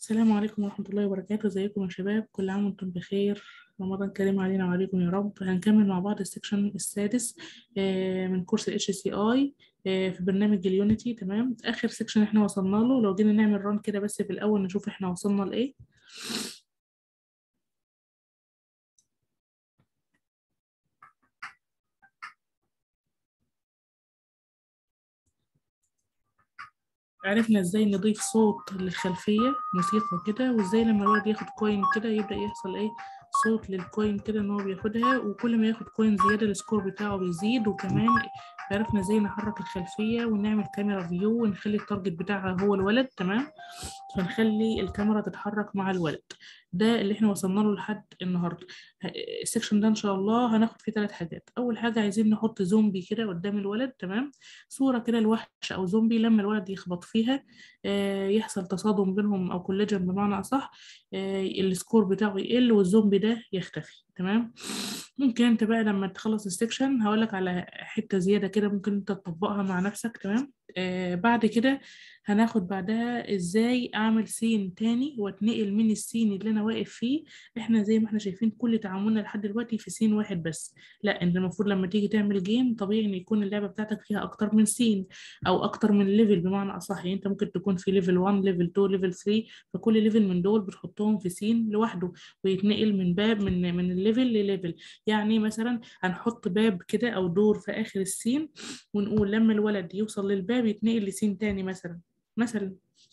السلام عليكم ورحمة الله وبركاته ازيكم يا شباب كل عام وانتم بخير رمضان كريم علينا وعليكم يا رب هنكمل مع بعض السكشن السادس آه، من كورس ال HCI آه، في برنامج اليونيتي تمام آخر سكشن احنا وصلنا له لو جينا نعمل ران كده بس في الأول نشوف احنا وصلنا لإيه عرفنا ازاي نضيف صوت للخلفية موسيقى كده وازاي لما الولد ياخد كوين كده يبدأ يحصل ايه صوت للكوين كده ان هو بياخدها وكل ما ياخد كوين زيادة السكور بتاعه بيزيد وكمان عرفنا ازاي نحرك الخلفية ونعمل كاميرا فيو ونخلي التارجت بتاعها هو الولد تمام فنخلي الكاميرا تتحرك مع الولد ده اللي احنا وصلنا له لحد النهارده السكشن ده ان شاء الله هناخد فيه ثلاث حاجات اول حاجه عايزين نحط زومبي كده قدام الولد تمام صوره كده لوحش او زومبي لما الولد يخبط فيها آه يحصل تصادم بينهم او كوليجن بمعنى اصح آه السكور بتاعه يقل والزومبي ده يختفي تمام ممكن انت بقى لما تخلص السكشن هقولك على حته زياده كده ممكن انت تطبقها مع نفسك تمام آه بعد كده هناخد بعدها ازاي اعمل سين تاني واتنقل من السين اللي انا واقف فيه احنا زي ما احنا شايفين كل تعاملنا لحد دلوقتي في سين واحد بس لا انت المفروض لما تيجي تعمل جيم طبيعي ان يكون اللعبه بتاعتك فيها اكتر من سين او اكتر من ليفل بمعنى اصح يعني انت ممكن تكون في ليفل 1 ليفل 2 ليفل 3 فكل ليفل من دول بتحطهم في سين لوحده ويتنقل من باب من من الليفل لليفل يعني مثلا هنحط باب كده او دور في اخر السين ونقول لما الولد يوصل للباب يتنقل لسين تاني مثلا مثلا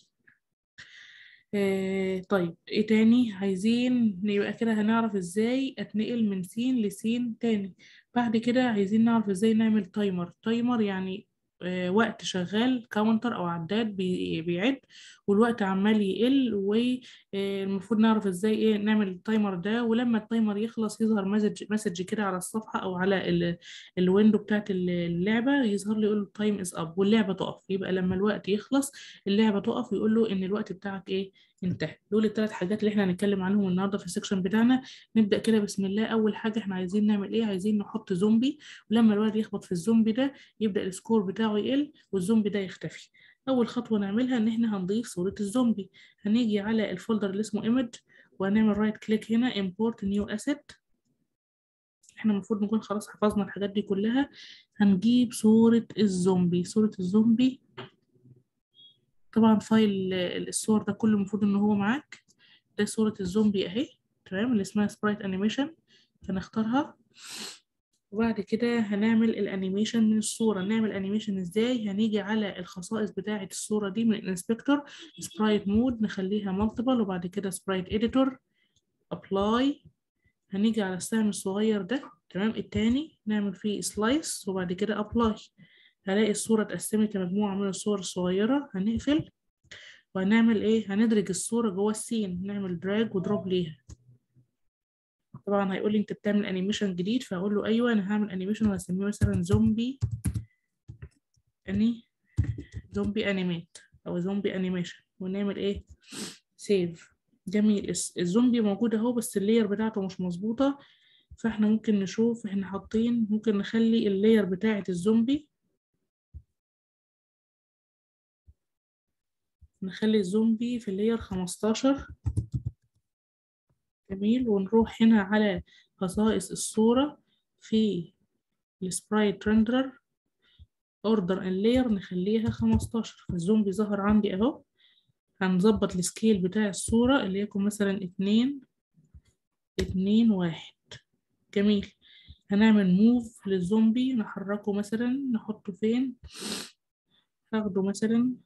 آه طيب ايه تاني عايزين يبقى كده هنعرف ازاي اتنقل من سين لسين تاني بعد كده عايزين نعرف ازاي نعمل تايمر تايمر يعني آه وقت شغال كاونتر او عداد بي بيعد والوقت عمال يقل والمفروض نعرف ازاي ايه نعمل التايمر ده ولما التايمر يخلص يظهر مسج مسج كده على الصفحه او على الويندو بتاعت اللعبه يظهر لي يقول له تايم از اب واللعبه تقف يبقى لما الوقت يخلص اللعبه تقف ويقول له ان الوقت بتاعك ايه انتهى دول الثلاث حاجات اللي احنا هنتكلم عنهم النهارده في السكشن بتاعنا نبدا كده بسم الله اول حاجه احنا عايزين نعمل ايه عايزين نحط زومبي ولما الولد يخبط في الزومبي ده يبدا السكور بتاعه يقل والزومبي ده يختفي اول خطوه نعملها ان احنا هنضيف صوره الزومبي هنيجي على الفولدر اللي اسمه ايمج وهنعمل رايت كليك هنا import new asset احنا المفروض نكون خلاص حفظنا الحاجات دي كلها هنجيب صورة الزومبي صورة الزومبي طبعا فايل الصور ده كله المفروض ان هو معاك ده صورة الزومبي اهي تمام اللي اسمها سبرايت انيميشن هنختارها وبعد كده هنعمل الانيميشن من الصورة نعمل انيميشن ازاي هنيجي على الخصائص بتاعة الصورة دي من الانسبكتور سبرايت مود نخليها مالتيبل وبعد كده سبرايت اديتور ابلاي هنيجي على السهم الصغير ده تمام التاني نعمل فيه سلايس وبعد كده ابلاي هلاقي الصورة اتقسمت لمجموعة من الصور الصغيرة هنقفل وهنعمل ايه هندرج الصورة جوه السين نعمل دراج ودروب ليها طبعا هيقول لي انت بتعمل انيميشن جديد فاقول له ايوه انا هعمل انيميشن وهسميه مثلا زومبي اني زومبي انيميت او زومبي انيميشن ونعمل ايه سيف جميل الزومبي موجود اهو بس اللاير بتاعته مش مظبوطه فاحنا ممكن نشوف احنا حاطين ممكن نخلي اللاير بتاعه الزومبي نخلي الزومبي في اللاير 15 جميل ونروح هنا على خصائص الصورة في السبرايت ريندرر اوردر ان لاير نخليها 15 فالزومبي ظهر عندي اهو هنظبط السكيل بتاع الصورة اللي يكون مثلا اتنين اتنين واحد جميل هنعمل موف للزومبي نحركه مثلا نحطه فين هاخده مثلا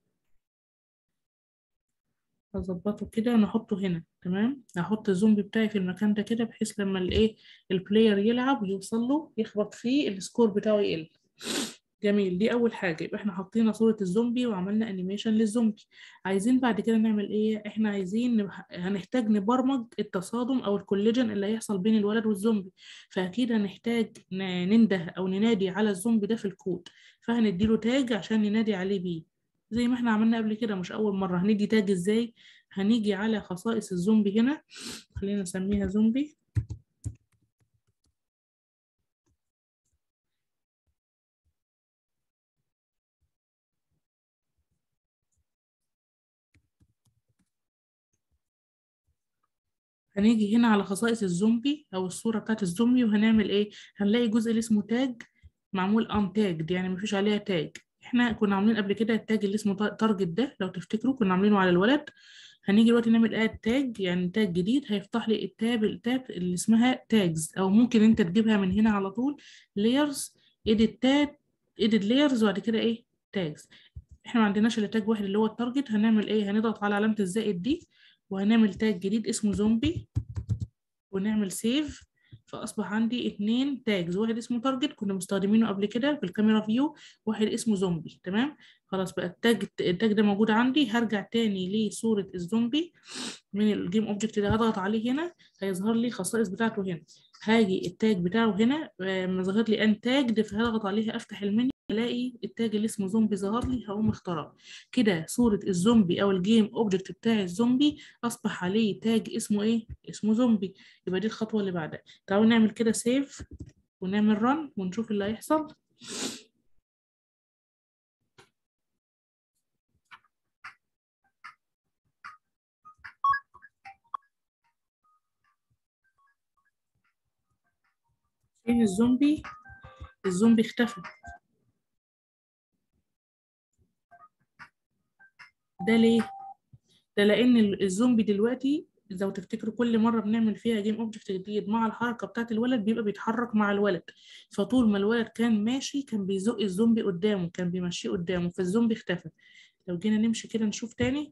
هظبطه كده نحطه هنا تمام هحط الزومبي بتاعي في المكان ده كده بحيث لما الايه البلاير يلعب ويوصل له يخبط فيه السكور بتاعه يقل جميل دي اول حاجه يبقى احنا حطينا صوره الزومبي وعملنا انيميشن للزومبي عايزين بعد كده نعمل ايه احنا عايزين نبح... هنحتاج نبرمج التصادم او الكوليجن اللي هيحصل بين الولد والزومبي فاكيد هنحتاج ننده او ننادي على الزومبي ده في الكود فهنديله تاج عشان ننادي عليه بيه زي ما احنا عملنا قبل كده مش اول مره هندي تاج ازاي هنيجي على خصائص الزومبي هنا خلينا نسميها زومبي هنيجي هنا على خصائص الزومبي او الصوره بتاعت الزومبي وهنعمل ايه هنلاقي جزء اللي اسمه تاج معمول انتاجد يعني مفيش عليها تاج احنا كنا عاملين قبل كده التاج اللي اسمه تارجت ده لو تفتكروا كنا عاملينه على الولد هنيجي دلوقتي نعمل اد تاج يعني تاج جديد هيفتح لي التاب التاب اللي اسمها تاجز او ممكن انت تجيبها من هنا على طول layers edit tag edit layers وبعد كده ايه tags احنا ما عندناش الا تاج واحد اللي هو التارجت هنعمل ايه هنضغط على علامة الزائد دي وهنعمل تاج جديد اسمه زومبي ونعمل سيف فاصبح عندي اتنين تاجز واحد اسمه تارجت كنا مستخدمينه قبل كده في الكاميرا فيو واحد اسمه زومبي تمام خلاص بقى التاج التاج ده موجود عندي هرجع تاني لصورة الزومبي من الجيم اوبجكت ده هضغط عليه هنا هيظهر لي الخصائص بتاعته هنا هاجي التاج بتاعه هنا ظهر لي ان تاج فهضغط عليها افتح المنيو الاقي التاج اللي اسمه زومبي ظهر لي هقوم اختاره كده صورة الزومبي او الجيم اوبجكت بتاع الزومبي اصبح عليه تاج اسمه ايه اسمه زومبي يبقى دي الخطوة اللي بعدها تعالوا نعمل كده سيف ونعمل رن ونشوف اللي هيحصل فين الزومبي الزومبي اختفى ده ليه ده لان الزومبي دلوقتي لو تفتكروا كل مره بنعمل فيها جيم اوبجكت جديد مع الحركه بتاعه الولد بيبقى بيتحرك مع الولد فطول ما الولد كان ماشي كان بيزق الزومبي قدامه كان بيمشيه قدامه فالزومبي اختفى لو جينا نمشي كده نشوف تاني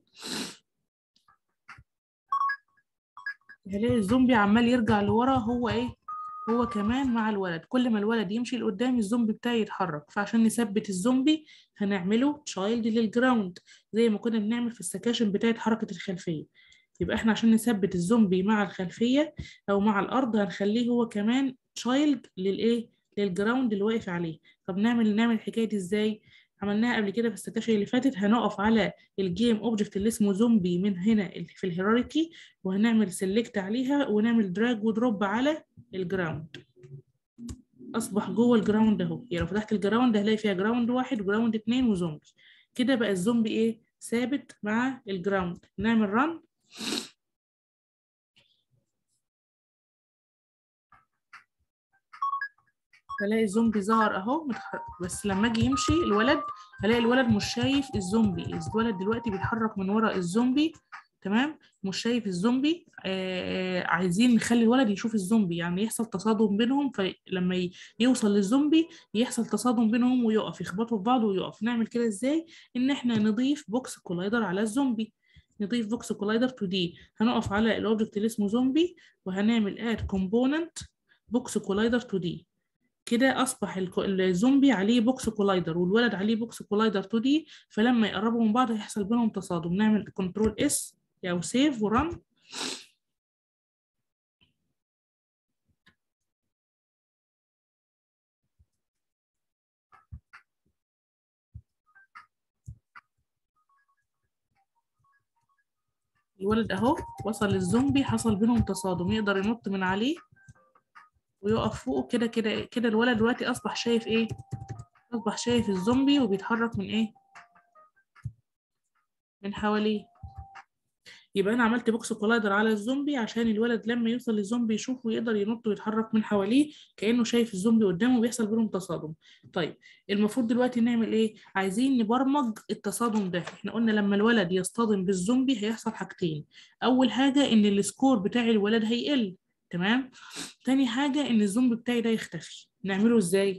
هنلاقي الزومبي عمال يرجع لورا هو ايه هو كمان مع الولد كل ما الولد يمشي لقدام الزومبي بتاعي يتحرك فعشان نثبت الزومبي هنعمله تشايلد للجراوند زي ما كنا بنعمل في السكاشن بتاعت حركة الخلفية يبقى احنا عشان نثبت الزومبي مع الخلفية او مع الارض هنخليه هو كمان تشايلد للايه للجراوند اللي واقف عليه طب نعمل نعمل الحكاية دي ازاي عملناها قبل كده في السكاشن اللي فاتت هنقف على الجيم اوبجكت اللي اسمه زومبي من هنا في الهيراركي وهنعمل سيلكت عليها ونعمل دراج ودروب على الجراوند اصبح جوه الجراوند اهو يعني لو فتحت الجراوند هلاقي فيها جراوند واحد وجراوند اتنين وزومبي كده بقى الزومبي ايه ثابت مع الجراوند نعمل رن هلاقي الزومبي ظهر اهو بس لما اجي يمشي الولد هلاقي الولد مش شايف الزومبي الولد دلوقتي بيتحرك من ورا الزومبي تمام مش شايف الزومبي آه عايزين نخلي الولد يشوف الزومبي يعني يحصل تصادم بينهم فلما يوصل للزومبي يحصل تصادم بينهم ويقف يخبطوا في بعض ويقف نعمل كده ازاي ان احنا نضيف بوكس كولايدر على الزومبي نضيف بوكس كولايدر تو دي هنقف على الاوبجكت اللي اسمه زومبي وهنعمل اد كومبوننت بوكس كولايدر تو دي كده اصبح الزومبي عليه بوكس كولايدر والولد عليه بوكس كولايدر 2 دي فلما يقربوا من بعض هيحصل بينهم تصادم نعمل كنترول اس او سيف ورن الولد اهو وصل للزومبي حصل بينهم تصادم يقدر ينط من عليه ويقف فوقه كده كده كده الولد دلوقتي اصبح شايف ايه اصبح شايف الزومبي وبيتحرك من ايه من حواليه يبقى انا عملت بوكس كولايدر على الزومبي عشان الولد لما يوصل للزومبي يشوفه ويقدر ينط ويتحرك من حواليه كانه شايف الزومبي قدامه وبيحصل بينهم تصادم طيب المفروض دلوقتي نعمل ايه عايزين نبرمج التصادم ده احنا قلنا لما الولد يصطدم بالزومبي هيحصل حاجتين اول حاجه ان السكور بتاع الولد هيقل تمام تاني حاجه ان الزومبي بتاعي ده يختفي نعمله ازاي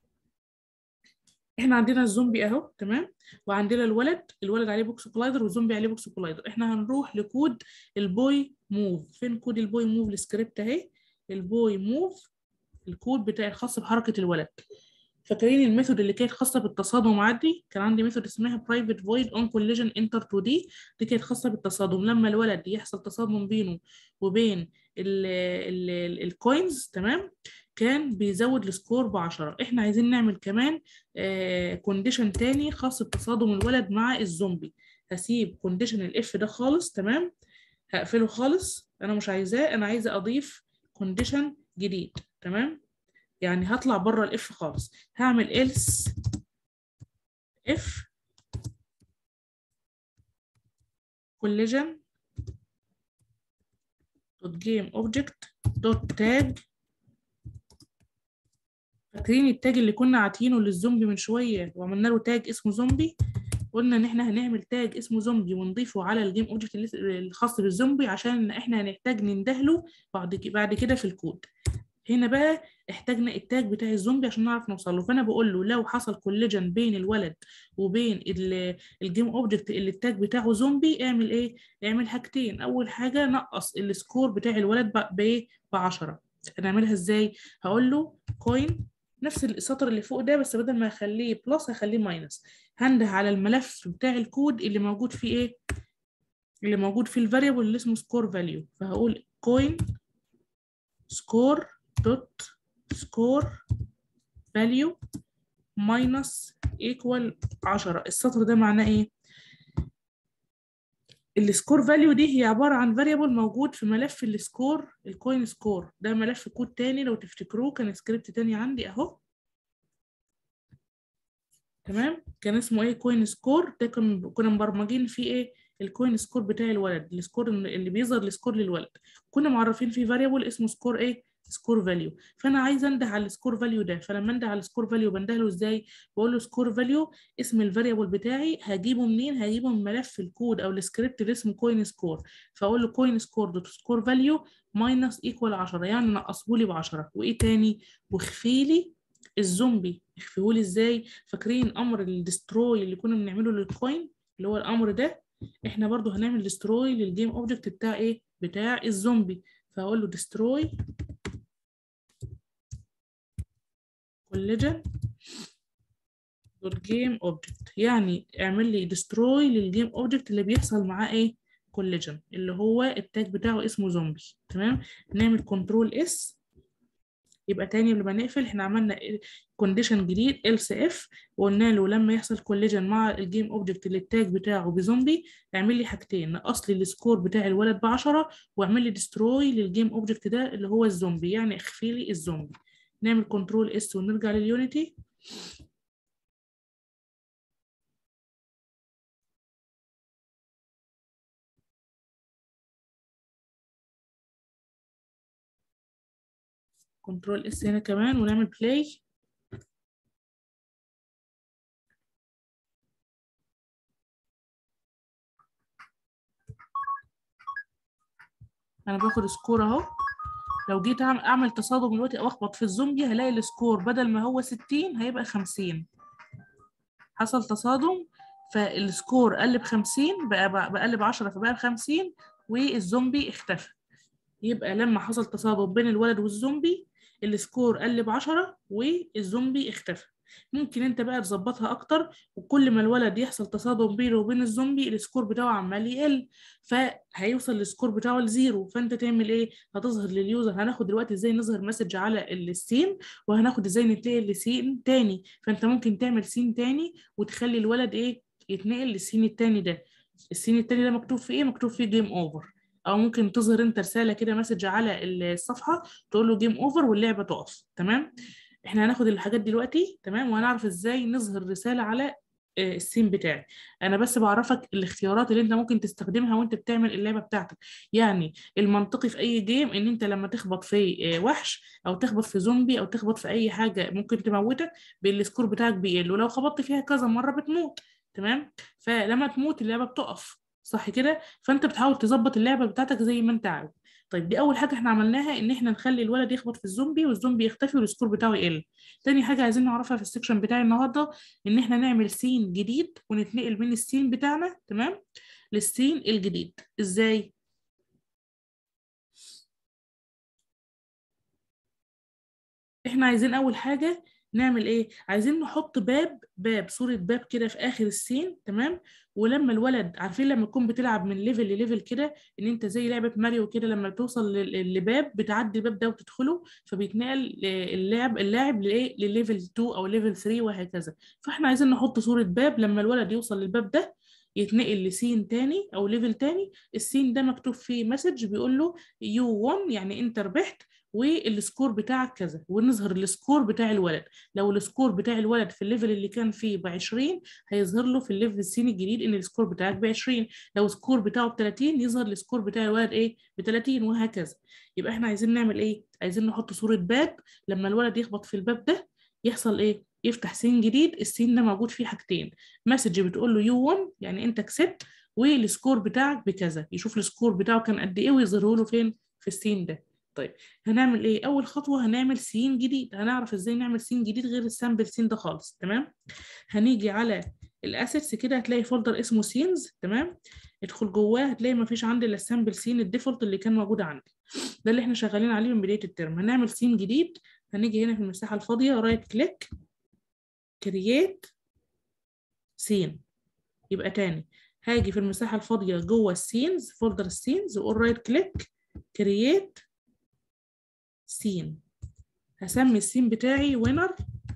احنا عندنا الزومبي اهو تمام وعندنا الولد الولد عليه بوكس كولايدر والزومبي عليه بوكس كولايدر احنا هنروح لكود البوي موف فين كود البوي موف السكريبت اهي البوي موف الكود بتاعي الخاص بحركه الولد فاكرين الميثود اللي كانت خاصه بالتصادم عادي كان عندي ميثود اسمها برايفت فويد اون كوليجن انتر 2 دي دي كانت خاصه بالتصادم لما الولد يحصل تصادم بينه وبين الكوينز تمام كان بيزود السكور ب 10 احنا عايزين نعمل كمان كونديشن آه تاني خاص بتصادم الولد مع الزومبي هسيب كونديشن الاف ده خالص تمام هقفله خالص انا مش عايزاه انا عايزه اضيف كونديشن جديد تمام يعني هطلع بره الاف خالص هعمل else if collision دوت جيم اوبجكت دوت تاج فاكرين التاج اللي كنا عاطينه للزومبي من شويه وعملنا له تاج اسمه زومبي قلنا ان احنا هنعمل تاج اسمه زومبي ونضيفه على الجيم اوبجكت الخاص بالزومبي عشان احنا هنحتاج نندهله بعد بعد كده في الكود هنا بقى احتاجنا التاج بتاع الزومبي عشان نعرف نوصل له فانا بقول له لو حصل كوليجن بين الولد وبين الجيم اوبجكت اللي التاج بتاعه زومبي اعمل ايه اعمل حاجتين اول حاجه نقص السكور بتاع الولد بايه ب 10 هنعملها ازاي هقول له كوين نفس السطر اللي فوق ده بس بدل ما اخليه بلس هخليه ماينس هنده على الملف بتاع الكود اللي موجود فيه ايه اللي موجود فيه الفاريبل اللي اسمه سكور فاليو فهقول كوين سكور دوت سكور فاليو ماينس ايكوال 10 السطر ده معناه ايه السكور فاليو دي هي عباره عن فاريبل موجود في ملف السكور الكوين سكور ده ملف كود تاني لو تفتكروه كان سكريبت تاني عندي اهو تمام كان اسمه ايه كوين سكور ده كان كنا مبرمجين فيه ايه الكوين سكور بتاع الولد السكور اللي بيظهر السكور للولد كنا معرفين فيه فاريبل اسمه سكور ايه سكور فاليو فانا عايزه انده على السكور فاليو ده فلما انده على السكور فاليو بنده له ازاي بقول له سكور فاليو اسم الفاريبل بتاعي هجيبه منين هجيبه من ملف الكود او السكريبت اللي اسمه كوين سكور فاقول له كوين سكور دوت سكور فاليو ماينس ايكوال 10 يعني نقصه لي ب 10 وايه تاني واخفي لي الزومبي اخفيه لي ازاي فاكرين امر الدستروي اللي كنا بنعمله للكوين اللي هو الامر ده احنا برضو هنعمل دستروي للجيم اوبجكت بتاع ايه بتاع الزومبي فهقول له دستروي collision دوت جيم اوبجكت يعني اعمل لي دستروي للجيم اوبجكت اللي بيحصل معاه ايه collision اللي هو التاج بتاعه اسمه زومبي تمام نعمل كنترول اس يبقى تاني قبل ما نقفل احنا عملنا كونديشن جديد else if وقلنا له لما يحصل كوليجن مع الجيم اوبجكت اللي التاج بتاعه بزومبي اعمل لي حاجتين نقص لي السكور بتاع الولد ب 10 واعمل لي دستروي للجيم اوبجكت ده اللي هو الزومبي يعني اخفي لي الزومبي نعمل كنترول اس ونرجع لليونيتي كنترول اس هنا كمان ونعمل بلاي انا باخد سكور اهو لو جيت اعمل تصادم دلوقتي او اخبط في الزومبي هلاقي السكور بدل ما هو 60 هيبقى 50 حصل تصادم فالسكور قل ب 50 بقى بقى ب 10 فبقى ب 50 والزومبي اختفى يبقى لما حصل تصادم بين الولد والزومبي السكور قل ب 10 والزومبي اختفى ممكن انت بقى تظبطها اكتر وكل ما الولد يحصل تصادم بينه وبين الزومبي السكور بتاعه عمال يقل فهيوصل السكور بتاعه لزيرو فانت تعمل ايه هتظهر لليوزر هناخد دلوقتي ازاي نظهر مسج على السين وهناخد ازاي نتنقل لسين تاني فانت ممكن تعمل سين تاني وتخلي الولد ايه يتنقل للسين التاني ده السين التاني ده مكتوب فيه ايه مكتوب فيه جيم اوفر او ممكن تظهر انت رساله كده مسج على الصفحه تقول له جيم اوفر واللعبه تقف تمام احنا هناخد الحاجات دلوقتي تمام وهنعرف ازاي نظهر رساله على السين بتاعي انا بس بعرفك الاختيارات اللي انت ممكن تستخدمها وانت بتعمل اللعبه بتاعتك يعني المنطقي في اي جيم ان انت لما تخبط في وحش او تخبط في زومبي او تخبط في اي حاجه ممكن تموتك بالسكور بتاعك بيقل ولو خبطت فيها كذا مره بتموت تمام فلما تموت اللعبه بتقف صح كده فانت بتحاول تظبط اللعبه بتاعتك زي ما انت عاوز طيب دي اول حاجه احنا عملناها ان احنا نخلي الولد يخبط في الزومبي والزومبي يختفي والسكور بتاعه يقل تاني حاجه عايزين نعرفها في السكشن بتاعي النهارده ان احنا نعمل سين جديد ونتنقل من السين بتاعنا تمام للسين الجديد ازاي احنا عايزين اول حاجه نعمل ايه عايزين نحط باب باب صورة باب كده في اخر السين تمام ولما الولد عارفين لما تكون بتلعب من ليفل لليفل كده ان انت زي لعبة ماريو كده لما توصل لباب بتعدي الباب ده وتدخله فبيتنقل اللاعب اللاعب لايه لليفل 2 او ليفل 3 وهكذا فاحنا عايزين نحط صورة باب لما الولد يوصل للباب ده يتنقل لسين تاني او ليفل تاني السين ده مكتوب فيه مسج بيقول له يو won يعني انت ربحت والسكور بتاعك كذا ونظهر السكور بتاع الولد لو السكور بتاع الولد في الليفل اللي كان فيه ب 20 هيظهر له في الليفل السيني الجديد ان السكور بتاعك ب 20 لو السكور بتاعه ب 30 يظهر السكور بتاع الولد ايه ب 30 وهكذا يبقى احنا عايزين نعمل ايه عايزين نحط صورة باب لما الولد يخبط في الباب ده يحصل ايه يفتح سين جديد السين ده موجود فيه حاجتين مسج بتقول له يو 1 يعني انت كسبت والسكور بتاعك بكذا يشوف السكور بتاعه كان قد ايه ويظهره له فين في السين ده طيب هنعمل ايه اول خطوه هنعمل سين جديد هنعرف ازاي نعمل سين جديد غير السامبل سين ده خالص تمام هنيجي على الاسيتس كده هتلاقي فولدر اسمه سينز تمام ادخل جواه هتلاقي مفيش عندي الا السامبل سين الديفولت اللي كان موجود عندي ده اللي احنا شغالين عليه من بدايه الترم هنعمل سين جديد هنيجي هنا في المساحه الفاضيه رايت كليك كرييت سين يبقى تاني هاجي في المساحة الفاضية جوه السينز فولدر السينز واقول رايت كليك كرييت سين هسمي السين بتاعي وينر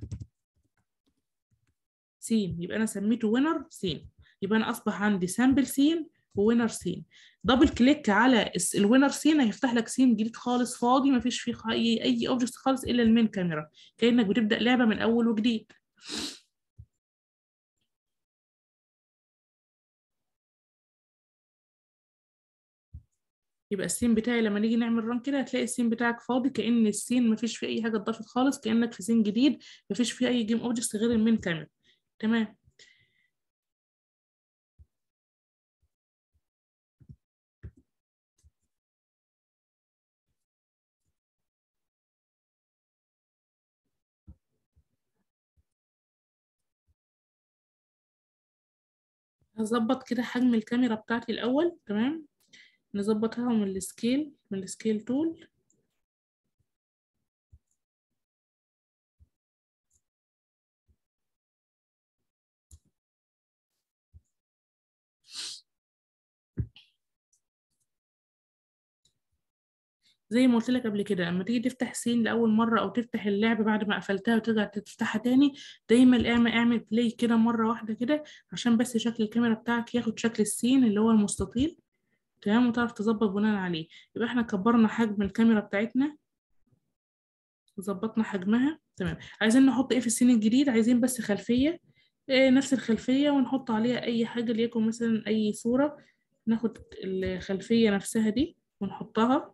سين يبقى انا سميته وينر سين يبقى انا اصبح عندي سامبل سين ووينر سين دبل كليك على الوينر سين هيفتح لك سين جديد خالص فاضي ما فيش فيه اي اي اوبجكت خالص الا المين كاميرا كانك بتبدا لعبه من اول وجديد يبقى السين بتاعي لما نيجي نعمل ران كده هتلاقي السين بتاعك فاضي كأن السين مفيش فيه أي حاجة اتضافت خالص كأنك في سين جديد مفيش فيه أي جيم أوبجكتس غير المين كاميرا تمام هظبط كده حجم الكاميرا بتاعتي الأول تمام نظبطها من السكيل من السكيل تول زي ما قلت لك قبل كده لما تيجي تفتح سين لاول مره او تفتح اللعبه بعد ما قفلتها وترجع تفتحها تاني دايما اعمل اعمل بلاي كده مره واحده كده عشان بس شكل الكاميرا بتاعك ياخد شكل السين اللي هو المستطيل تمام وتعرف تظبط بناء عليه يبقى احنا كبرنا حجم الكاميرا بتاعتنا ظبطنا حجمها تمام عايزين نحط ايه في السين الجديد عايزين بس خلفيه إيه نفس الخلفيه ونحط عليها اي حاجه ليكن مثلا اي صوره ناخد الخلفيه نفسها دي ونحطها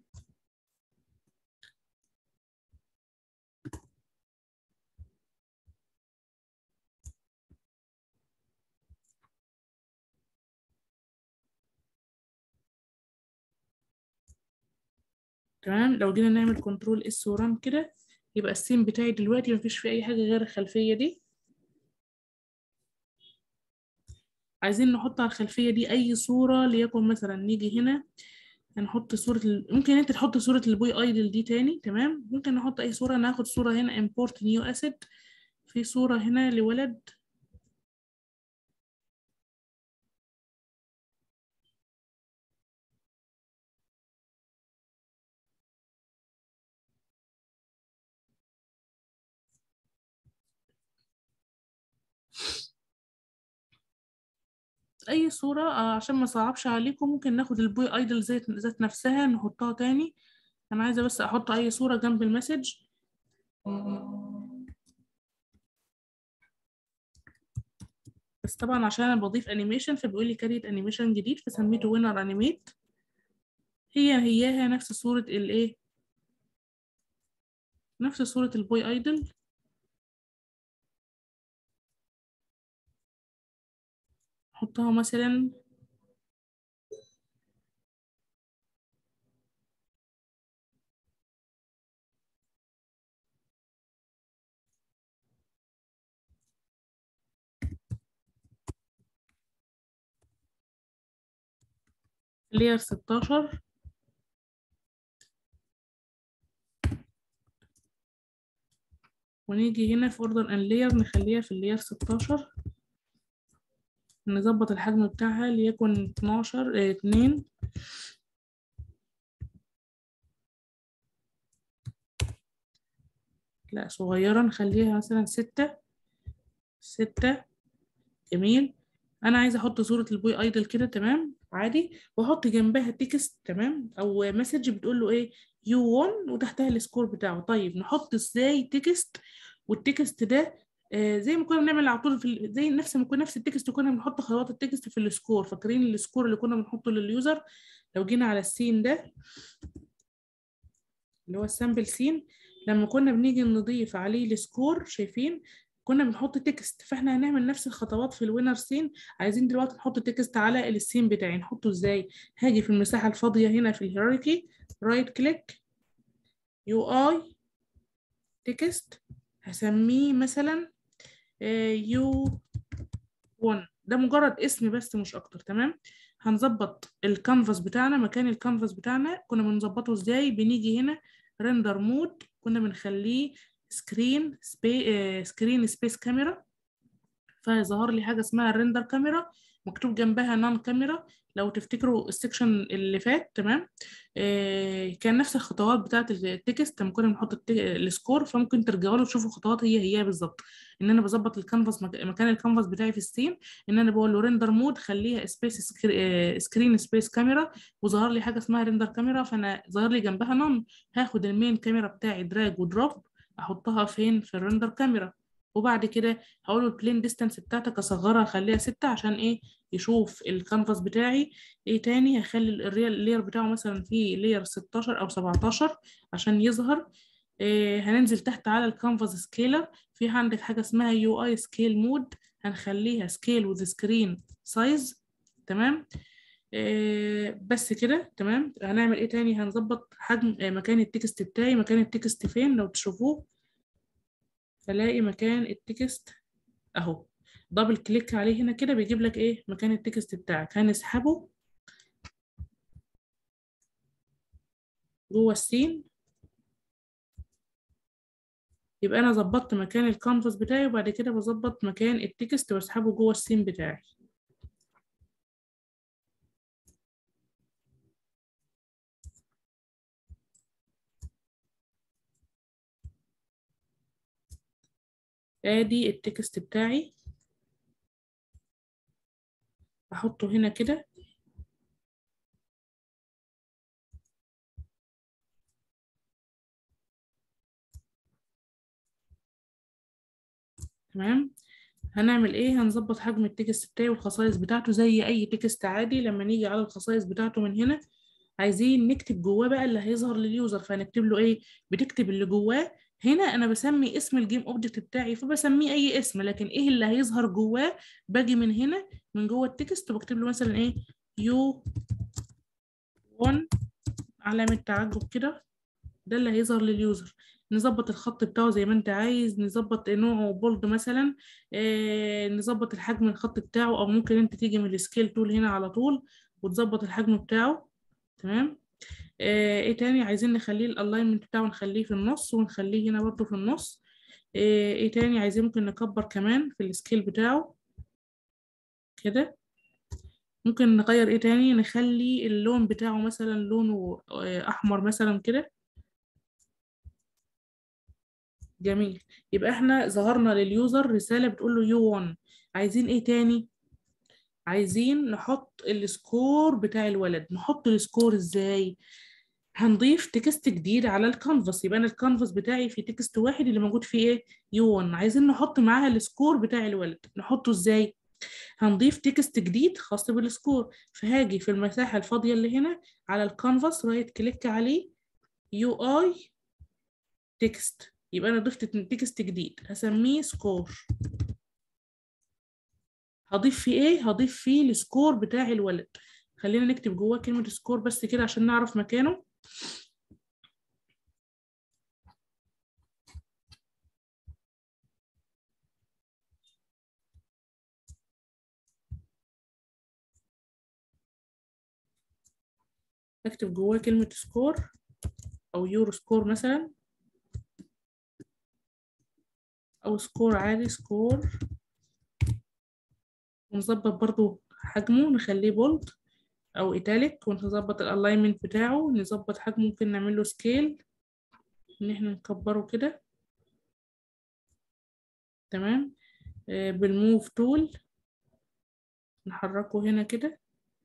تمام لو جينا نعمل كنترول اس وران كده يبقى السين بتاعي دلوقتي مفيش فيه اي حاجه غير الخلفيه دي عايزين نحط على الخلفيه دي اي صوره ليكن مثلا نيجي هنا هنحط صوره ال... ممكن انت تحط صوره البوي ايدل دي تاني تمام ممكن نحط اي صوره ناخد صوره هنا import new asset في صوره هنا لولد اي صورة آه، عشان ما صعبش عليكم ممكن ناخد البوي ايدل ذات ذات نفسها نحطها تاني انا عايزة بس احط اي صورة جنب المسج بس طبعا عشان انا بضيف انيميشن فبيقول لي كاريت انيميشن جديد فسميته وينر انيميت هي هياها نفس صورة الايه نفس صورة البوي ايدل نحطها مثلا لير 16 ونيجي هنا في اوردر ان لير نخليها في اللير 16 نظبط الحجم بتاعها ليكن 12 اه 2 لا صغيرة نخليها مثلا ستة ستة جميل انا عايزه احط صوره البوي ايدل كده تمام عادي واحط جنبها تكست تمام او مسج بتقول له ايه يو وون وتحتها السكور بتاعه طيب نحط ازاي تكست والتكست ده آه زي ما كنا بنعمل على طول في ال- زي نفس ما كنا نفس التكست كنا بنحط خطوات التكست في السكور فاكرين السكور اللي كنا بنحطه لليوزر لو جينا على السين ده اللي هو السامبل سين لما كنا بنيجي نضيف عليه السكور شايفين كنا بنحط تكست فاحنا هنعمل نفس الخطوات في الوينر سين عايزين دلوقتي نحط تكست على السين بتاعي نحطه ازاي هاجي في المساحة الفاضية هنا في الهيراركي رايت كليك يو اي تكست هسميه مثلا يو 1 ده مجرد اسم بس مش اكتر تمام هنظبط الكانفاس بتاعنا مكان الكانفاس بتاعنا كنا بنظبطه ازاي بنيجي هنا ريندر مود كنا بنخليه سكرين سبي سكرين سبيس كاميرا فظهر لي حاجه اسمها الريندر كاميرا مكتوب جنبها نون كاميرا لو تفتكروا السكشن اللي فات تمام آه كان نفس الخطوات بتاعه التكست لما كنا بنحط الت- السكور فممكن ترجعوا له تشوفوا الخطوات هي هي بالظبط ان انا بظبط الكانفاس مك- مكان الكانفاس بتاعي في السين ان انا بقول له ريندر مود خليها سبيس سكرين سبيس كاميرا وظهر لي حاجه اسمها ريندر كاميرا فانا ظهر لي جنبها نون هاخد المين كاميرا بتاعي دراج ودروب احطها فين في الريندر كاميرا وبعد كده هقول له البلين ديستانس بتاعتك اصغرها اخليها ستة عشان ايه يشوف الكانفاس بتاعي ايه تاني هخلي الريال اللير بتاعه مثلا فيه لير 16 او 17 عشان يظهر إيه هننزل تحت على الكانفاس سكيلر في عندك حاجة اسمها يو اي سكيل مود هنخليها سكيل وذ سكرين سايز تمام إيه بس كده تمام هنعمل ايه تاني هنظبط حجم آه، مكان التكست بتاعي مكان التكست فين لو تشوفوه الاقي مكان التكست اهو دبل كليك عليه هنا كده بيجيب لك ايه مكان التكست بتاعك هنسحبه جوه السين يبقى انا ظبطت مكان الكانفاس بتاعي وبعد كده بظبط مكان التكست واسحبه جوه السين بتاعي ادي التكست بتاعي احطه هنا كده تمام هنعمل ايه هنظبط حجم التكست بتاعي والخصائص بتاعته زي اي تكست عادي لما نيجي على الخصائص بتاعته من هنا عايزين نكتب جواه بقى اللي هيظهر لليوزر فهنكتب له ايه بتكتب اللي جواه هنا انا بسمي اسم الجيم اوبجكت بتاعي فبسميه اي اسم لكن ايه اللي هيظهر جواه باجي من هنا من جوه التكست وبكتب له مثلا ايه يو 1 علامة تعجب كده ده اللي هيظهر لليوزر نظبط الخط بتاعه زي ما انت عايز نظبط نوعه بولد مثلا آه نظبط الحجم الخط بتاعه او ممكن انت تيجي من السكيل تول هنا على طول وتظبط الحجم بتاعه تمام آه ايه تاني عايزين نخليه الالاينمنت بتاعه نخليه في النص ونخليه هنا برضه في النص آه ايه تاني عايزين ممكن نكبر كمان في السكيل بتاعه كده ممكن نغير ايه تاني نخلي اللون بتاعه مثلا لونه آه، احمر مثلا كده جميل يبقى احنا ظهرنا لليوزر رسالة بتقول له يو 1 عايزين ايه تاني عايزين نحط السكور بتاع الولد نحط السكور ازاي هنضيف تكست جديد على الكانفاس يبقى انا الكانفاس بتاعي في تكست واحد اللي موجود فيه ايه يو 1 عايزين نحط معاها السكور بتاع الولد نحطه ازاي هنضيف تكست جديد خاص بالسكور فهاجي في المساحة الفاضية اللي هنا على الكانفاس رايت كليك عليه يو اي تكست يبقى انا ضفت تكست جديد هسميه سكور هضيف فيه ايه هضيف فيه السكور بتاع الولد خلينا نكتب جواه كلمة سكور بس كده عشان نعرف مكانه اكتب جواه كلمة سكور او يورو سكور مثلا او سكور عادي سكور ونظبط برضو حجمه نخليه بولد او ايتاليك ونظبط الالاينمنت بتاعه نظبط حجمه ممكن نعمل له سكيل ان احنا نكبره كده تمام آه بالموف تول نحركه هنا كده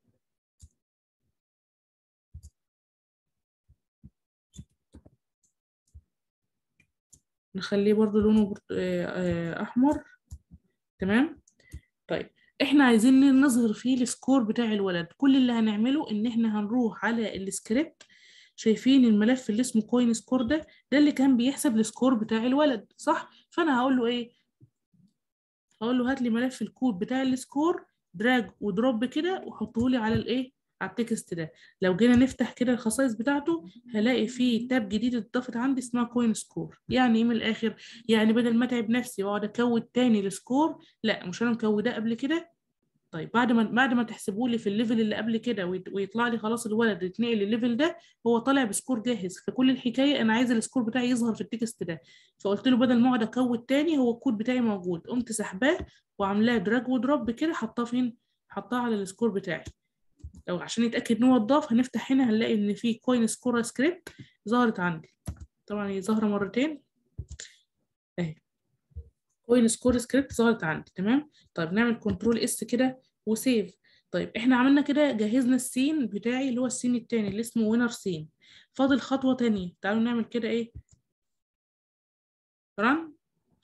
نخليه برضو لونه برت... آه، آه، احمر تمام طيب احنا عايزين نظهر فيه السكور بتاع الولد كل اللي هنعمله ان احنا هنروح على السكريبت شايفين الملف اللي اسمه كوين سكور ده ده اللي كان بيحسب السكور بتاع الولد صح فانا هقول له ايه هقول له هات لي ملف الكود بتاع السكور دراج ودروب كده وحطه لي على الايه على التكست ده لو جينا نفتح كده الخصائص بتاعته هلاقي فيه تاب جديد اتضافت عندي اسمها كوين سكور يعني ايه من الاخر يعني بدل ما اتعب نفسي واقعد اكود تاني السكور لا مش انا مكوداه قبل كده طيب بعد ما بعد ما تحسبوا لي في الليفل اللي قبل كده ويت- ويطلع لي خلاص الولد يتنقل للليفل ده هو طالع بسكور جاهز فكل الحكايه انا عايز السكور بتاعي يظهر في التكست ده فقلت له بدل ما اقعد اكود تاني هو الكود بتاعي موجود قمت سحباه وعاملاه دراج ودروب كده حطاه فين حطاه على السكور بتاعي لو عشان يتاكد ان هو اتضاف هنفتح هنا هنلاقي ان في كوين سكور سكريبت ظهرت عندي طبعا هي ظاهره مرتين اهي كوين سكور سكريبت ظهرت عندي تمام طيب نعمل كنترول اس كده وسيف طيب احنا عملنا كده جهزنا السين بتاعي اللي هو السين التاني اللي اسمه وينر سين فاضل خطوة تانية تعالوا نعمل كده ايه رن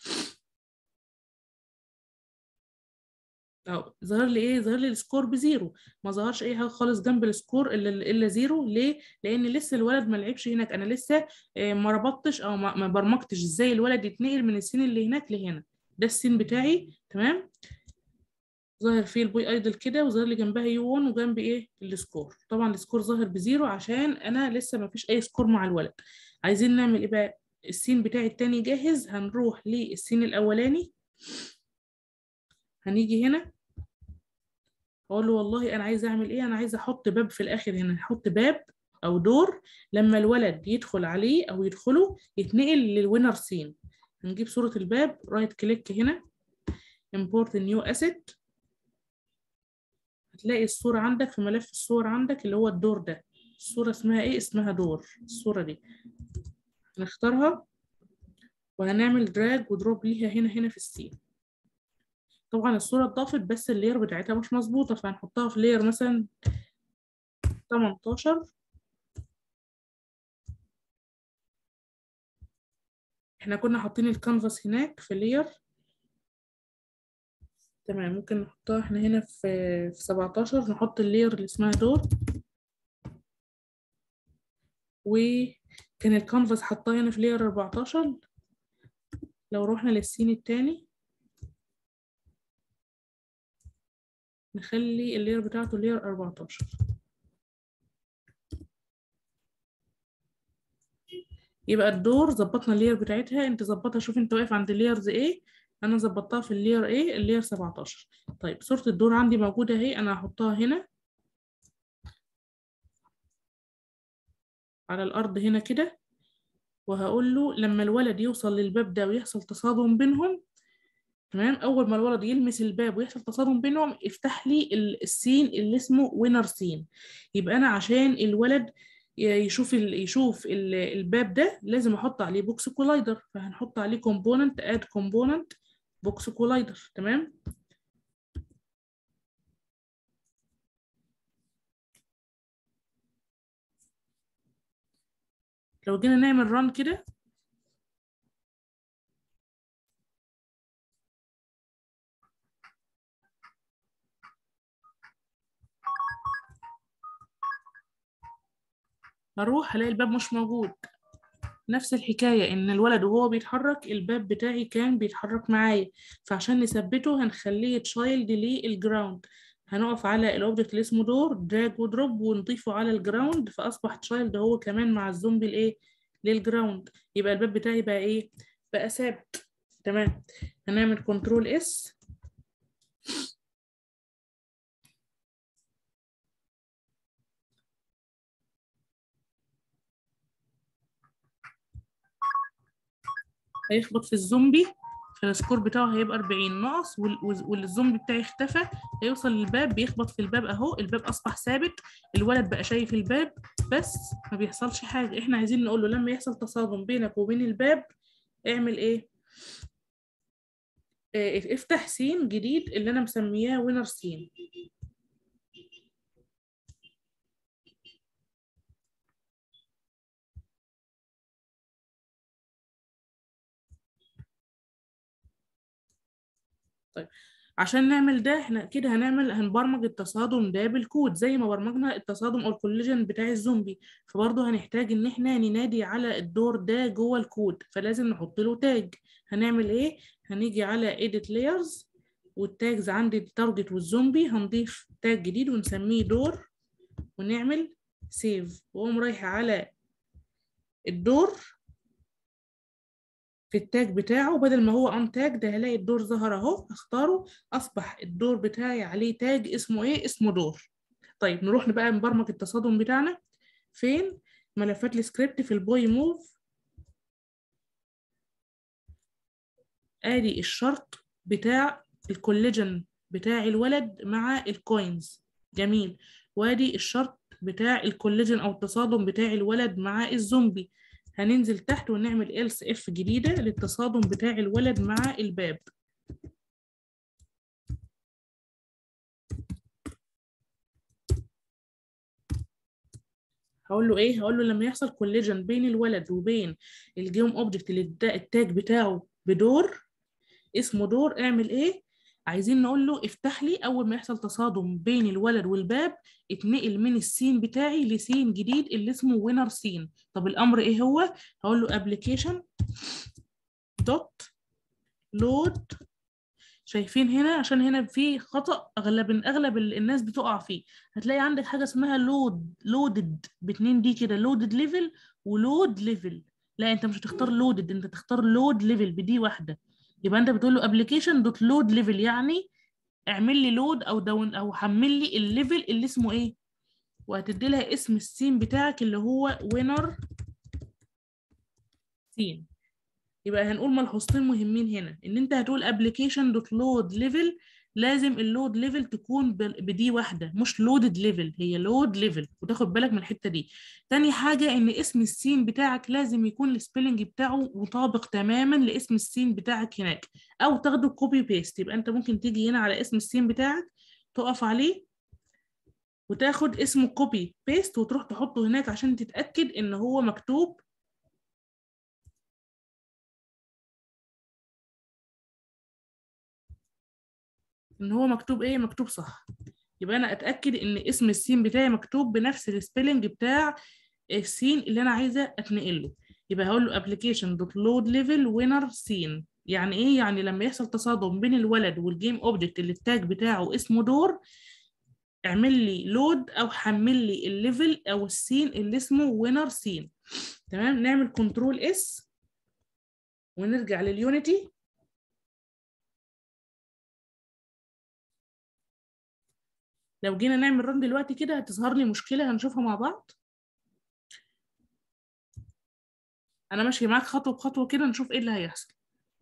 اهو ظهر لي ايه ظهر لي السكور بزيرو ما ظهرش اي حاجه خالص جنب السكور الا الا زيرو ليه لان لسه الولد ما لعبش هناك انا لسه آه، ما ربطتش او ما ما برمجتش ازاي الولد يتنقل من السين اللي هناك لهنا ده السين بتاعي تمام ظاهر فيه البوي ايدل كده وظاهر لي جنبها يو 1 وجنبي ايه السكور طبعا السكور ظاهر بزيرو عشان انا لسه ما فيش اي سكور مع الولد عايزين نعمل ايه بقى السين بتاعي التاني جاهز هنروح للسين الاولاني هنيجي هنا اقول له والله انا عايزه اعمل ايه انا عايزه احط باب في الاخر هنا احط باب او دور لما الولد يدخل عليه او يدخله يتنقل للوينر سين هنجيب صوره الباب رايت كليك هنا import new asset هتلاقي الصورة عندك في ملف الصور عندك اللي هو الدور ده الصورة اسمها ايه اسمها دور الصورة دي هنختارها وهنعمل دراج ودروب ليها هنا هنا في السين طبعا الصورة اتضافت بس اللير بتاعتها مش مظبوطة فهنحطها في لير مثلا 18 احنا كنا حاطين الكانفاس هناك في لير تمام ممكن نحطها احنا هنا في في 17 نحط اللير اللي اسمها دور وكان الكانفاس حطها هنا في لير 14 لو روحنا للسين التاني نخلي اللير بتاعته لير 14 يبقى الدور ظبطنا اللير بتاعتها انت ظبطها شوف انت واقف عند الليرز ايه انا ظبطتها في اللير ايه اللير 17 طيب صورة الدور عندي موجودة اهي انا هحطها هنا على الارض هنا كده وهقول له لما الولد يوصل للباب ده ويحصل تصادم بينهم تمام اول ما الولد يلمس الباب ويحصل تصادم بينهم افتح لي ال- السين اللي اسمه وينر سين يبقى انا عشان الولد ي- يشوف ال يشوف ال الباب ده لازم احط عليه بوكس كولايدر فهنحط عليه كومبوننت اد كومبوننت بوكس كولايدر تمام لو جينا نعمل ران كده هروح هلاقي الباب مش موجود نفس الحكاية إن الولد وهو بيتحرك الباب بتاعي كان بيتحرك معايا فعشان نثبته هنخليه تشايلد للجراوند هنقف على الأوبجكت اللي اسمه دور دراج ودروب ونضيفه على الجراوند فأصبح تشايلد هو كمان مع الزومبي الإيه للجراوند يبقى الباب بتاعي بقى إيه بقى ثابت تمام هنعمل كنترول اس هيخبط في الزومبي فالسكور بتاعه هيبقى 40 ناقص وال- وال- والزومبي بتاعي اختفى هيوصل للباب بيخبط في الباب اهو الباب اصبح ثابت الولد بقى شايف الباب بس ما بيحصلش حاجة احنا عايزين نقول له لما يحصل تصادم بينك وبين الباب اعمل ايه آه، افتح سين جديد اللي انا مسمياه وينر سين طيب عشان نعمل ده احنا كده هنعمل هنبرمج التصادم ده بالكود زي ما برمجنا التصادم او الكوليجن بتاع الزومبي فبرضه هنحتاج ان احنا ننادي على الدور ده جوه الكود فلازم نحط له تاج هنعمل ايه هنيجي على edit layers والتاجز عندي التارجت والزومبي هنضيف تاج جديد ونسميه دور ونعمل سيف واقوم رايحه على الدور في التاج بتاعه بدل ما هو ان تاج ده هلاقي الدور ظهر اهو اختاره اصبح الدور بتاعي عليه تاج اسمه ايه اسمه دور طيب نروح بقى نبرمج التصادم بتاعنا فين ملفات السكريبت في البوي موف ادي الشرط بتاع الكوليجن بتاع الولد مع الكوينز جميل وادي الشرط بتاع الكوليجن او التصادم بتاع الولد مع الزومبي هننزل تحت ونعمل else if جديدة للتصادم بتاع الولد مع الباب هقول له ايه هقول له لما يحصل كوليجن بين الولد وبين الجيم اوبجكت اللي التاج بتاعه بدور اسمه دور اعمل ايه عايزين نقول له افتح لي اول ما يحصل تصادم بين الولد والباب اتنقل من السين بتاعي لسين جديد اللي اسمه وينر سين طب الامر ايه هو هقول له ابلكيشن دوت لود شايفين هنا عشان هنا في خطأ اغلب اغلب الناس بتقع فيه هتلاقي عندك حاجه اسمها لود لودد باتنين دي كده لودد ليفل ولود ليفل لا انت مش هتختار لودد انت تختار لود ليفل بدي واحده يبقى انت بتقول له ابلكيشن دوت لود ليفل يعني اعمل لي لود او داون او حمل لي الليفل اللي اسمه ايه وهتدي لها اسم السين بتاعك اللي هو وينر سين يبقى هنقول ملحوظتين مهمين هنا ان انت هتقول ابلكيشن دوت لود ليفل لازم اللود ليفل تكون بدي واحده مش لودد ليفل هي لود ليفل وتاخد بالك من الحته دي تاني حاجه ان اسم السين بتاعك لازم يكون السبيلنج بتاعه مطابق تماما لاسم السين بتاعك هناك او تاخده كوبي بيست يبقى انت ممكن تيجي هنا على اسم السين بتاعك تقف عليه وتاخد اسمه كوبي بيست وتروح تحطه هناك عشان تتاكد ان هو مكتوب ان هو مكتوب ايه مكتوب صح يبقى انا اتاكد ان اسم السين بتاعي مكتوب بنفس السبيلنج بتاع السين اللي انا عايزه اتنقل له يبقى هقول له application dot load level winner scene يعني ايه يعني لما يحصل تصادم بين الولد والجيم اوبجكت اللي التاج بتاعه اسمه دور اعمل لي لود او حمل لي الليفل او السين اللي اسمه وينر سين تمام نعمل كنترول اس ونرجع لليونيتي لو جينا نعمل رن دلوقتي كده هتظهر لي مشكله هنشوفها مع بعض انا ماشي معاك خطوه بخطوه كده نشوف ايه اللي هيحصل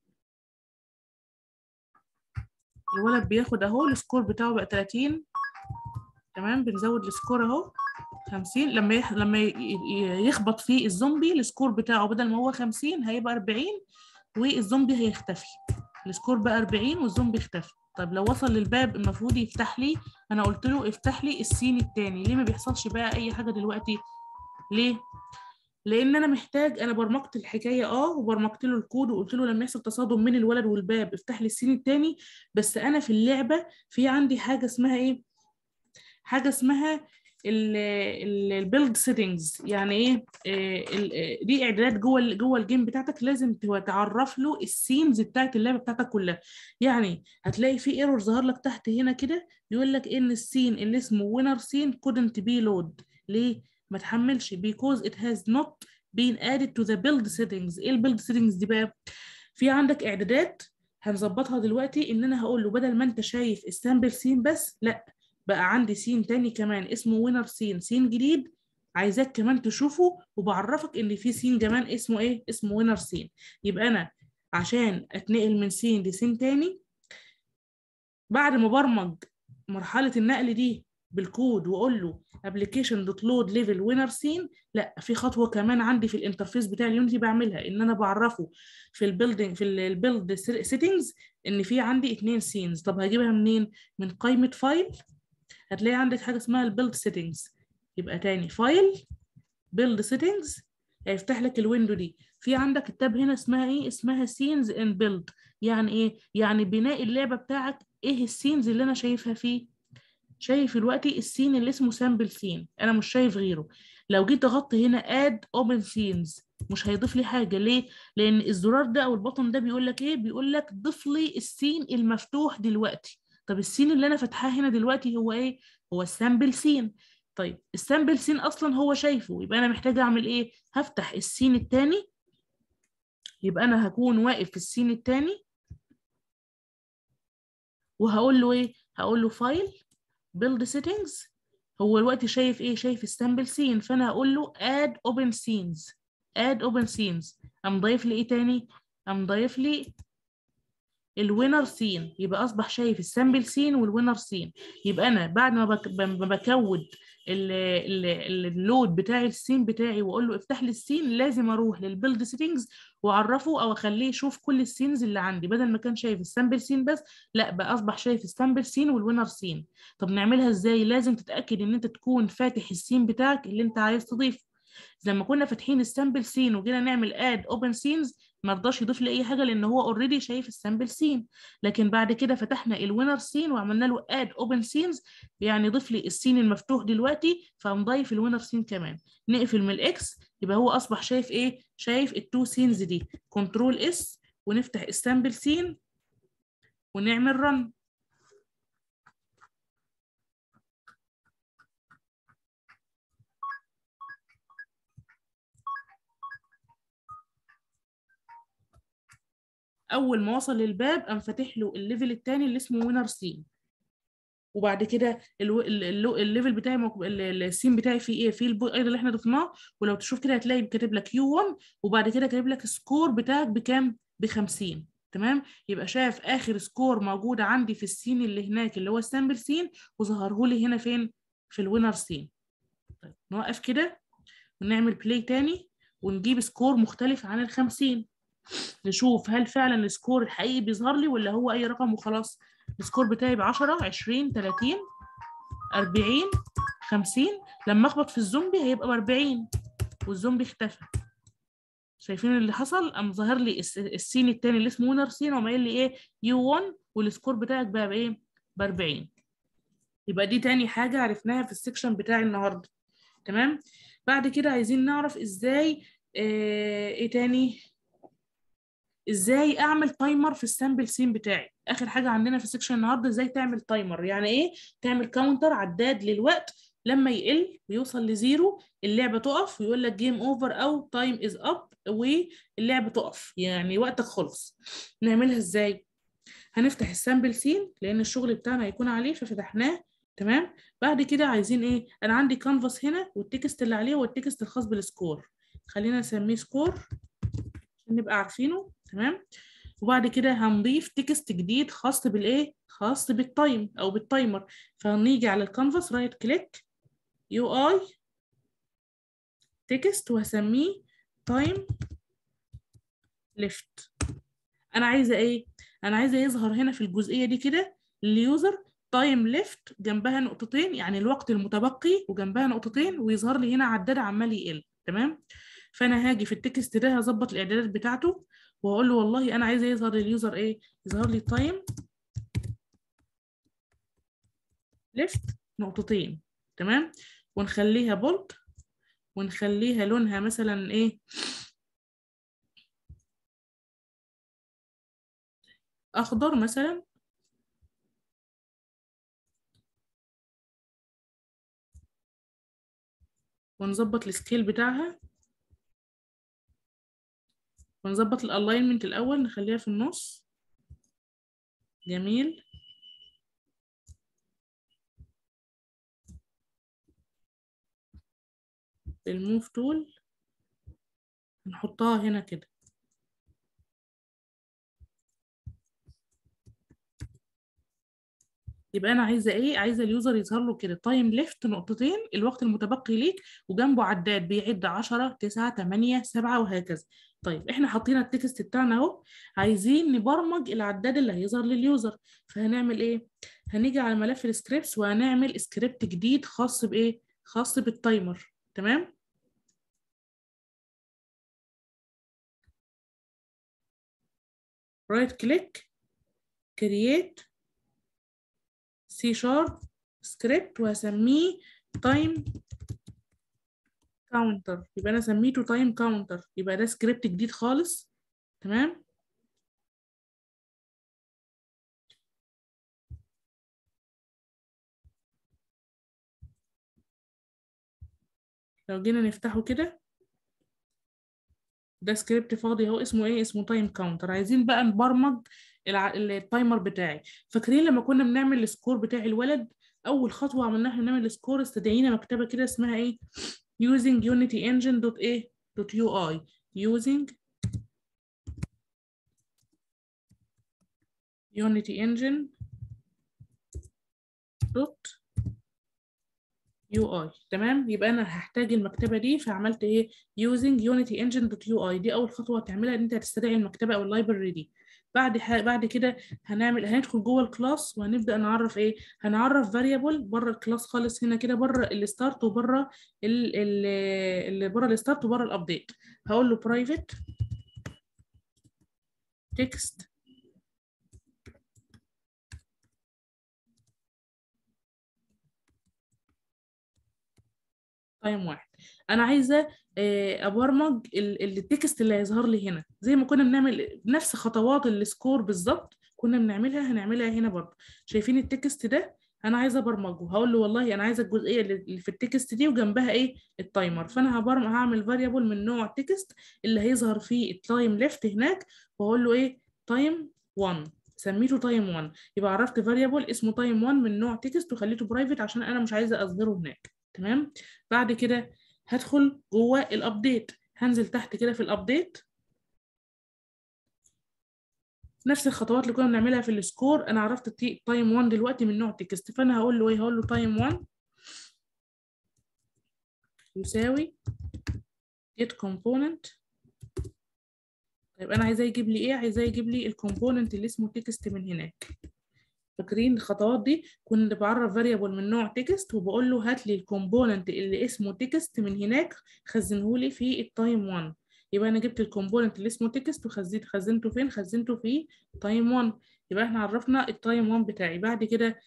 الولد بياخد اهو السكور بتاعه بقى 30 تمام بنزود السكور اهو 50 لما يح... لما يخبط فيه الزومبي السكور بتاعه بدل ما هو 50 هيبقى 40 والزومبي هيختفي السكور بقى 40 والزومبي اختفى طيب لو وصل للباب المفروض يفتح لي انا قلت له افتح لي السين التاني ليه ما بيحصلش بقى اي حاجه دلوقتي ليه لان انا محتاج انا برمجت الحكايه اه وبرمجت له الكود وقلت له لما يحصل تصادم من الولد والباب افتح لي السين التاني بس انا في اللعبه في عندي حاجه اسمها ايه حاجه اسمها البيلد سيتنجز يعني ايه آه دي اعدادات جوه جوه الجيم بتاعتك لازم تعرف له السينز بتاعت اللعبه بتاعتك كلها يعني هتلاقي في ايرور ظهر لك تحت هنا كده بيقول لك ان السين اللي اسمه وينر سين couldn't be load ليه ما تحملش because it has not been added to the build settings ايه البيلد سيتنجز دي بقى في عندك اعدادات هنظبطها دلوقتي ان انا هقول له بدل ما انت شايف السامبل سين بس لا بقى عندي سين تاني كمان اسمه وينر سين سين جديد عايزاك كمان تشوفه وبعرفك ان في سين كمان اسمه ايه اسمه وينر سين يبقى انا عشان اتنقل من سين لسين تاني بعد ما برمج مرحلة النقل دي بالكود واقول له ابلكيشن دوت لود ليفل وينر سين لا في خطوه كمان عندي في الانترفيس بتاع اليونتي بعملها ان انا بعرفه في البيلدنج في البيلد سيتنجز ان في عندي اتنين سينز طب هجيبها منين من قائمه فايل هتلاقي عندك حاجه اسمها البيلد سيتنجز يبقى تاني فايل بيلد سيتنجز هيفتح لك الويندو دي في عندك التاب هنا اسمها ايه اسمها سينز ان بيلد يعني ايه يعني بناء اللعبه بتاعك ايه السينز اللي انا شايفها فيه شايف دلوقتي السين اللي اسمه سامبل سين انا مش شايف غيره لو جيت اغط هنا اد اوبن سينز مش هيضيف لي حاجه ليه لان الزرار ده او البطن ده بيقول لك ايه بيقول لك ضيف لي السين المفتوح دلوقتي طب السين اللي انا فاتحاه هنا دلوقتي هو ايه هو السامبل سين طيب السامبل سين اصلا هو شايفه يبقى انا محتاجه اعمل ايه هفتح السين التاني يبقى انا هكون واقف في السين التاني وهقول له ايه هقول له فايل build settings هو الوقت شايف ايه شايف السامبل سين فانا هقول له add open scenes add open scenes قام ضايف لي ايه تاني قام ضايف لي الوينر سين يبقى اصبح شايف السامبل سين والوينر سين يبقى انا بعد ما بك... ما بكود اللود بتاع السين بتاعي واقول له افتح لي السين لازم اروح للبيلد سيتنجز واعرفه او اخليه يشوف كل السينز اللي عندي بدل ما كان شايف السامبل سين بس لا بقى اصبح شايف السامبل سين والوينر سين طب نعملها ازاي لازم تتاكد ان انت تكون فاتح السين بتاعك اللي انت عايز تضيفه زي ما كنا فاتحين السامبل سين وجينا نعمل اد اوبن سينز ما رضاش يضيف لي اي حاجه لان هو اوريدي شايف السامبل سين لكن بعد كده فتحنا الوينر سين وعملنا له اد اوبن سينز يعني ضيف لي السين المفتوح دلوقتي فقام ضايف الوينر سين كمان نقفل من الاكس يبقى هو اصبح شايف ايه شايف التو سينز دي كنترول اس ونفتح السامبل سين ونعمل رن اول ما وصل للباب قام فاتح له الليفل الثاني اللي اسمه وينر سين وبعد كده الو... ال- الليفل بتاعي موك... ال- السين بتاعي فيه ايه فيه البوي ايضا اللي احنا ضفناه ولو تشوف كده هتلاقي كاتب لك يو 1 وبعد كده كاتب لك سكور بتاعك بكام ب 50 تمام يبقى شاف اخر سكور موجوده عندي في السين اللي هناك اللي هو السامبل سين وظهره لي هنا فين في الوينر سين طيب نوقف كده ونعمل بلاي تاني ونجيب سكور مختلف عن ال 50 نشوف هل فعلا السكور الحقيقي بيظهر لي ولا هو اي رقم وخلاص السكور بتاعي ب 10 20 30 40 50 لما اخبط في الزومبي هيبقى ب 40 والزومبي اختفى شايفين اللي حصل قام ظاهر لي الس- السين التاني اللي اسمه وينر سين وقام قايل لي ايه يو 1 والسكور بتاعك بقى بايه ب 40 يبقى دي تاني حاجه عرفناها في السكشن بتاعي النهارده تمام بعد كده عايزين نعرف ازاي آه ايه تاني ازاي اعمل تايمر في السامبل سين بتاعي اخر حاجه عندنا في السكشن النهارده ازاي تعمل تايمر يعني ايه تعمل كاونتر عداد للوقت لما يقل ويوصل لزيرو اللعبه تقف ويقول لك جيم اوفر او تايم از اب واللعبه تقف يعني وقتك خلص نعملها ازاي هنفتح السامبل سين لان الشغل بتاعنا هيكون عليه ففتحناه تمام بعد كده عايزين ايه انا عندي كانفاس هنا والتكست اللي عليه هو التكست الخاص بالسكور خلينا نسميه سكور عشان نبقى عارفينه تمام وبعد كده هنضيف تكست جديد خاص بالايه خاص بالتايم او بالتايمر فهنيجي على الكانفاس رايت كليك يو اي تكست وهسميه تايم ليفت انا عايزه ايه انا عايزه يظهر هنا في الجزئيه دي كده لليوزر تايم ليفت جنبها نقطتين يعني الوقت المتبقي وجنبها نقطتين ويظهر لي هنا عداد عمال يقل تمام فانا هاجي في التكست ده هظبط الاعدادات بتاعته وهقول له والله انا عايزه يظهر لليوزر ايه يظهر لي تايم ليفت نقطتين تمام ونخليها بولد ونخليها لونها مثلا ايه اخضر مثلا ونظبط السكيل بتاعها ونظبط الالاينمنت الاول نخليها في النص جميل الموف تول نحطها هنا كده يبقى انا عايزه ايه عايزه اليوزر يظهر له كده تايم ليفت نقطتين الوقت المتبقي ليك وجنبه عداد بيعد 10 9 8 7 وهكذا طيب احنا حاطين التكست بتاعنا اهو عايزين نبرمج العداد اللي هيظهر لليوزر فهنعمل ايه هنيجي على ملف السكريبتس وهنعمل سكريبت جديد خاص بايه خاص بالتايمر تمام رايت كليك كرييت سي شارب سكريبت وهسميه تايم كاونتر يبقى انا سميته تايم كاونتر يبقى ده سكريبت جديد خالص تمام لو جينا نفتحه كده ده سكريبت فاضي اهو اسمه ايه اسمه تايم كاونتر عايزين بقى نبرمج الع... التايمر بتاعي فاكرين لما كنا بنعمل السكور بتاع الولد اول خطوه عملناها احنا بنعمل السكور استدعينا مكتبه كده اسمها ايه using unity engine dot a dot ui using unity engine dot UI تمام يبقى انا هحتاج المكتبه دي فعملت ايه using unity engine dot ui دي اول خطوه تعملها ان انت هتستدعي المكتبه او اللايبرري دي بعد ح... بعد كده هنعمل هندخل جوه الكلاس وهنبدا نعرف ايه هنعرف فاريبل بره الكلاس خالص هنا كده بره الستارت وبره ال... ال... اللي بره الستارت وبره الابديت هقول له برايفت تكست تايم واحد انا عايزه ابرمج التكست اللي هيظهر لي هنا زي ما كنا بنعمل نفس خطوات السكور بالظبط كنا بنعملها هنعملها هنا برضه شايفين التكست ده انا عايزه ابرمجه هقول له والله انا عايزه الجزئيه اللي في التكست دي وجنبها ايه التايمر فانا هبرمج هعمل فاريبل من نوع تكست اللي هيظهر فيه التايم ليفت هناك واقول له ايه تايم 1 سميته تايم 1 يبقى عرفت فاريبل اسمه تايم 1 من نوع تكست وخليته برايفت عشان انا مش عايزه اظهره هناك تمام بعد كده هدخل جوه الابديت هنزل تحت كده في الابديت نفس الخطوات اللي كنا بنعملها في السكور انا عرفت تايم 1 دلوقتي من نوع تكست فانا هقول له ايه هقول له تايم 1 يساوي get component طيب انا عايزاه يجيب لي ايه عايزاه يجيب لي الكومبوننت اللي اسمه تكست من هناك فاكرين الخطوات دي كنت بعرف فاريبل من نوع تكست وبقول له هات لي الكومبوننت اللي اسمه تكست من هناك خزنه لي في التايم 1 يبقى انا جبت الكومبوننت اللي اسمه تكست وخزنت خزنته فين خزنته في تايم 1 يبقى احنا عرفنا التايم 1 بتاعي بعد كده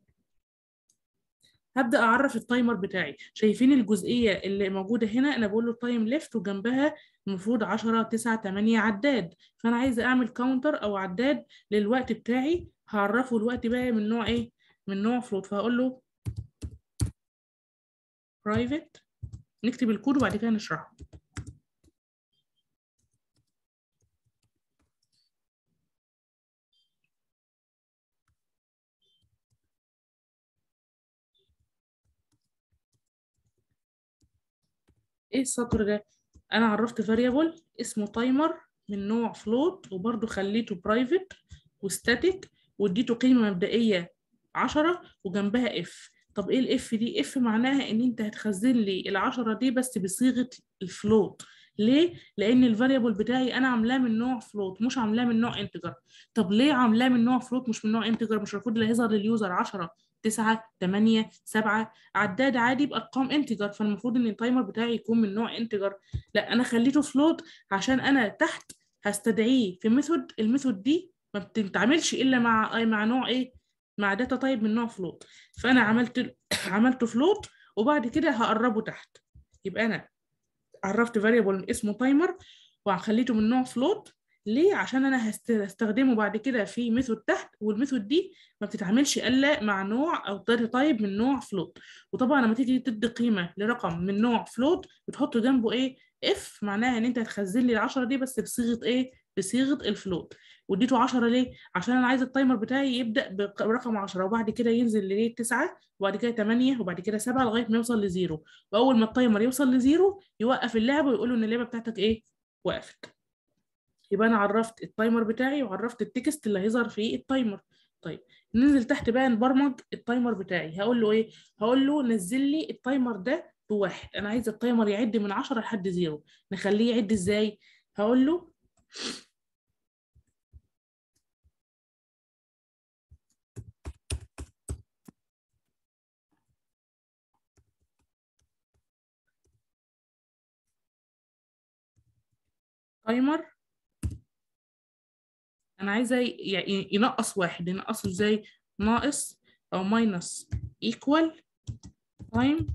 هبدا اعرف التايمر بتاعي شايفين الجزئيه اللي موجوده هنا انا بقول له تايم ليفت وجنبها المفروض 10 9 8 عداد فانا عايزه اعمل كاونتر او عداد للوقت بتاعي هعرفه الوقت بقى من نوع ايه من نوع فلوت فهقول له private نكتب الكود وبعد كده نشرحه ايه السطر ده انا عرفت فاريبل اسمه تايمر من نوع فلوت وبرده خليته برايفت وستاتيك واديته قيمه مبدئيه 10 وجنبها اف طب ايه الاف دي اف معناها ان انت هتخزن لي ال10 دي بس بصيغه الفلوت ليه لان الفاريبل بتاعي انا عاملاه من نوع فلوت مش عاملاه من نوع انتجر طب ليه عاملاه من نوع فلوت مش من نوع انتجر مش المفروض اللي هيظهر لليوزر 10 9 8 7 عداد عادي بارقام انتجر فالمفروض ان التايمر بتاعي يكون من نوع انتجر لا انا خليته فلوت عشان انا تحت هستدعيه في ميثود الميثود دي ما بتتعاملش الا مع مع نوع ايه مع داتا تايب من نوع فلوت فانا عملت عملته فلوت وبعد كده هقربه تحت يبقى انا عرفت فاريبل اسمه تايمر وخليته من نوع فلوت ليه عشان انا هستخدمه بعد كده في ميثود تحت والميثود دي ما بتتعاملش الا مع نوع او داتا تايب من نوع فلوت وطبعا لما تيجي تدي قيمه لرقم من نوع فلوت بتحط جنبه ايه اف معناها ان انت هتخزن لي ال10 دي بس بصيغه ايه بصيغه الفلوت واديته 10 ليه عشان انا عايزه التايمر بتاعي يبدا برقم 10 وبعد كده ينزل ليه 9 وبعد كده 8 وبعد كده 7 لغايه ما يوصل لزيرو واول ما التايمر يوصل لزيرو يوقف اللعبه ويقول له ان اللعبه بتاعتك ايه وقفت يبقى انا عرفت التايمر بتاعي وعرفت التكست اللي هيظهر فيه التايمر طيب ننزل تحت بقى نبرمج التايمر بتاعي هقول له ايه هقول له نزل لي التايمر ده بواحد انا عايز التايمر يعد من 10 لحد زيرو نخليه يعد ازاي هقول له تايمر انا عايزه ي- ينقص واحد ينقصه ازاي ناقص او ماينس ايكوال تايم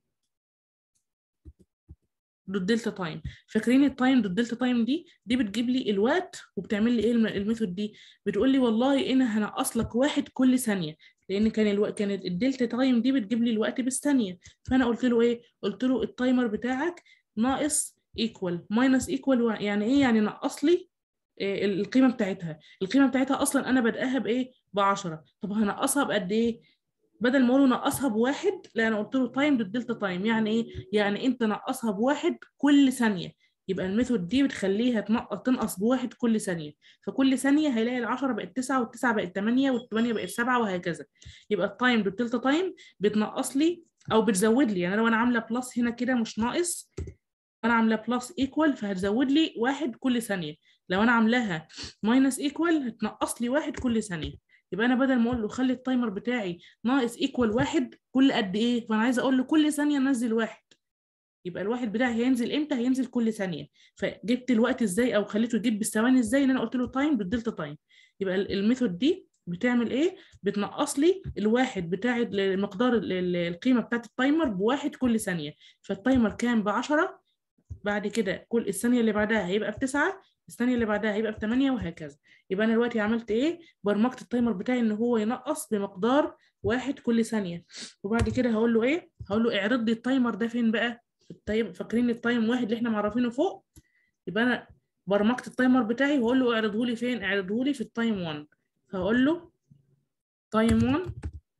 دوت دلتا تايم فاكرين التايم دوت دلتا تايم دي دي بتجيب لي الوقت وبتعمل لي ايه الم- الميثود دي بتقول لي والله انا هنقص لك واحد كل ثانيه لان كان الوقت كانت الدلتا تايم دي بتجيب لي الوقت بالثانيه فانا قلت له ايه قلت له التايمر بتاعك ناقص ايكوال ماينس ايكوال يعني ايه يعني نقص لي إيه القيمه بتاعتها القيمه بتاعتها اصلا انا بادئها بايه ب 10 طب هنقصها بقد ايه بدل ما اقول نقصها بواحد لا انا قلت له تايم دوت دلتا تايم يعني ايه يعني انت نقصها بواحد كل ثانيه يبقى الميثود دي بتخليها تنقص تنقص بواحد كل ثانيه فكل ثانيه هيلاقي ال10 بقت 9 وال9 بقت 8 وال8 بقت 7 وهكذا يبقى التايم دوت دلتا تايم بتنقص لي او بتزود لي يعني لو انا عامله بلس هنا كده مش ناقص انا عامله بلس ايكوال فهتزود لي واحد كل ثانيه لو انا عاملاها ماينس ايكوال هتنقص لي واحد كل ثانيه يبقى انا بدل ما اقول له خلي التايمر بتاعي ناقص ايكوال واحد كل قد ايه فانا عايزه اقول له كل ثانيه نزل واحد يبقى الواحد بتاعي هينزل امتى هينزل كل ثانيه فجبت الوقت ازاي او خليته يجيب بالثواني ازاي ان انا قلت له تايم بالدلتا تايم يبقى ال- الميثود دي بتعمل ايه بتنقص لي الواحد بتاع مقدار ال- ال- القيمه بتاعت التايمر بواحد كل ثانيه فالتايمر كان ب 10 بعد كده كل الثانيه اللي بعدها هيبقى بتسعة الثانيه اللي بعدها هيبقى بثمانية وهكذا يبقى انا دلوقتي عملت ايه برمجت التايمر بتاعي ان هو ينقص بمقدار واحد كل ثانيه وبعد كده هقول له ايه هقول له اعرض لي التايمر ده فين بقى التايم فاكرين التايم واحد اللي احنا معرفينه فوق يبقى انا برمجت التايمر بتاعي وهقول له اعرضه لي فين اعرضه لي في التايم 1 فهقول له تايم 1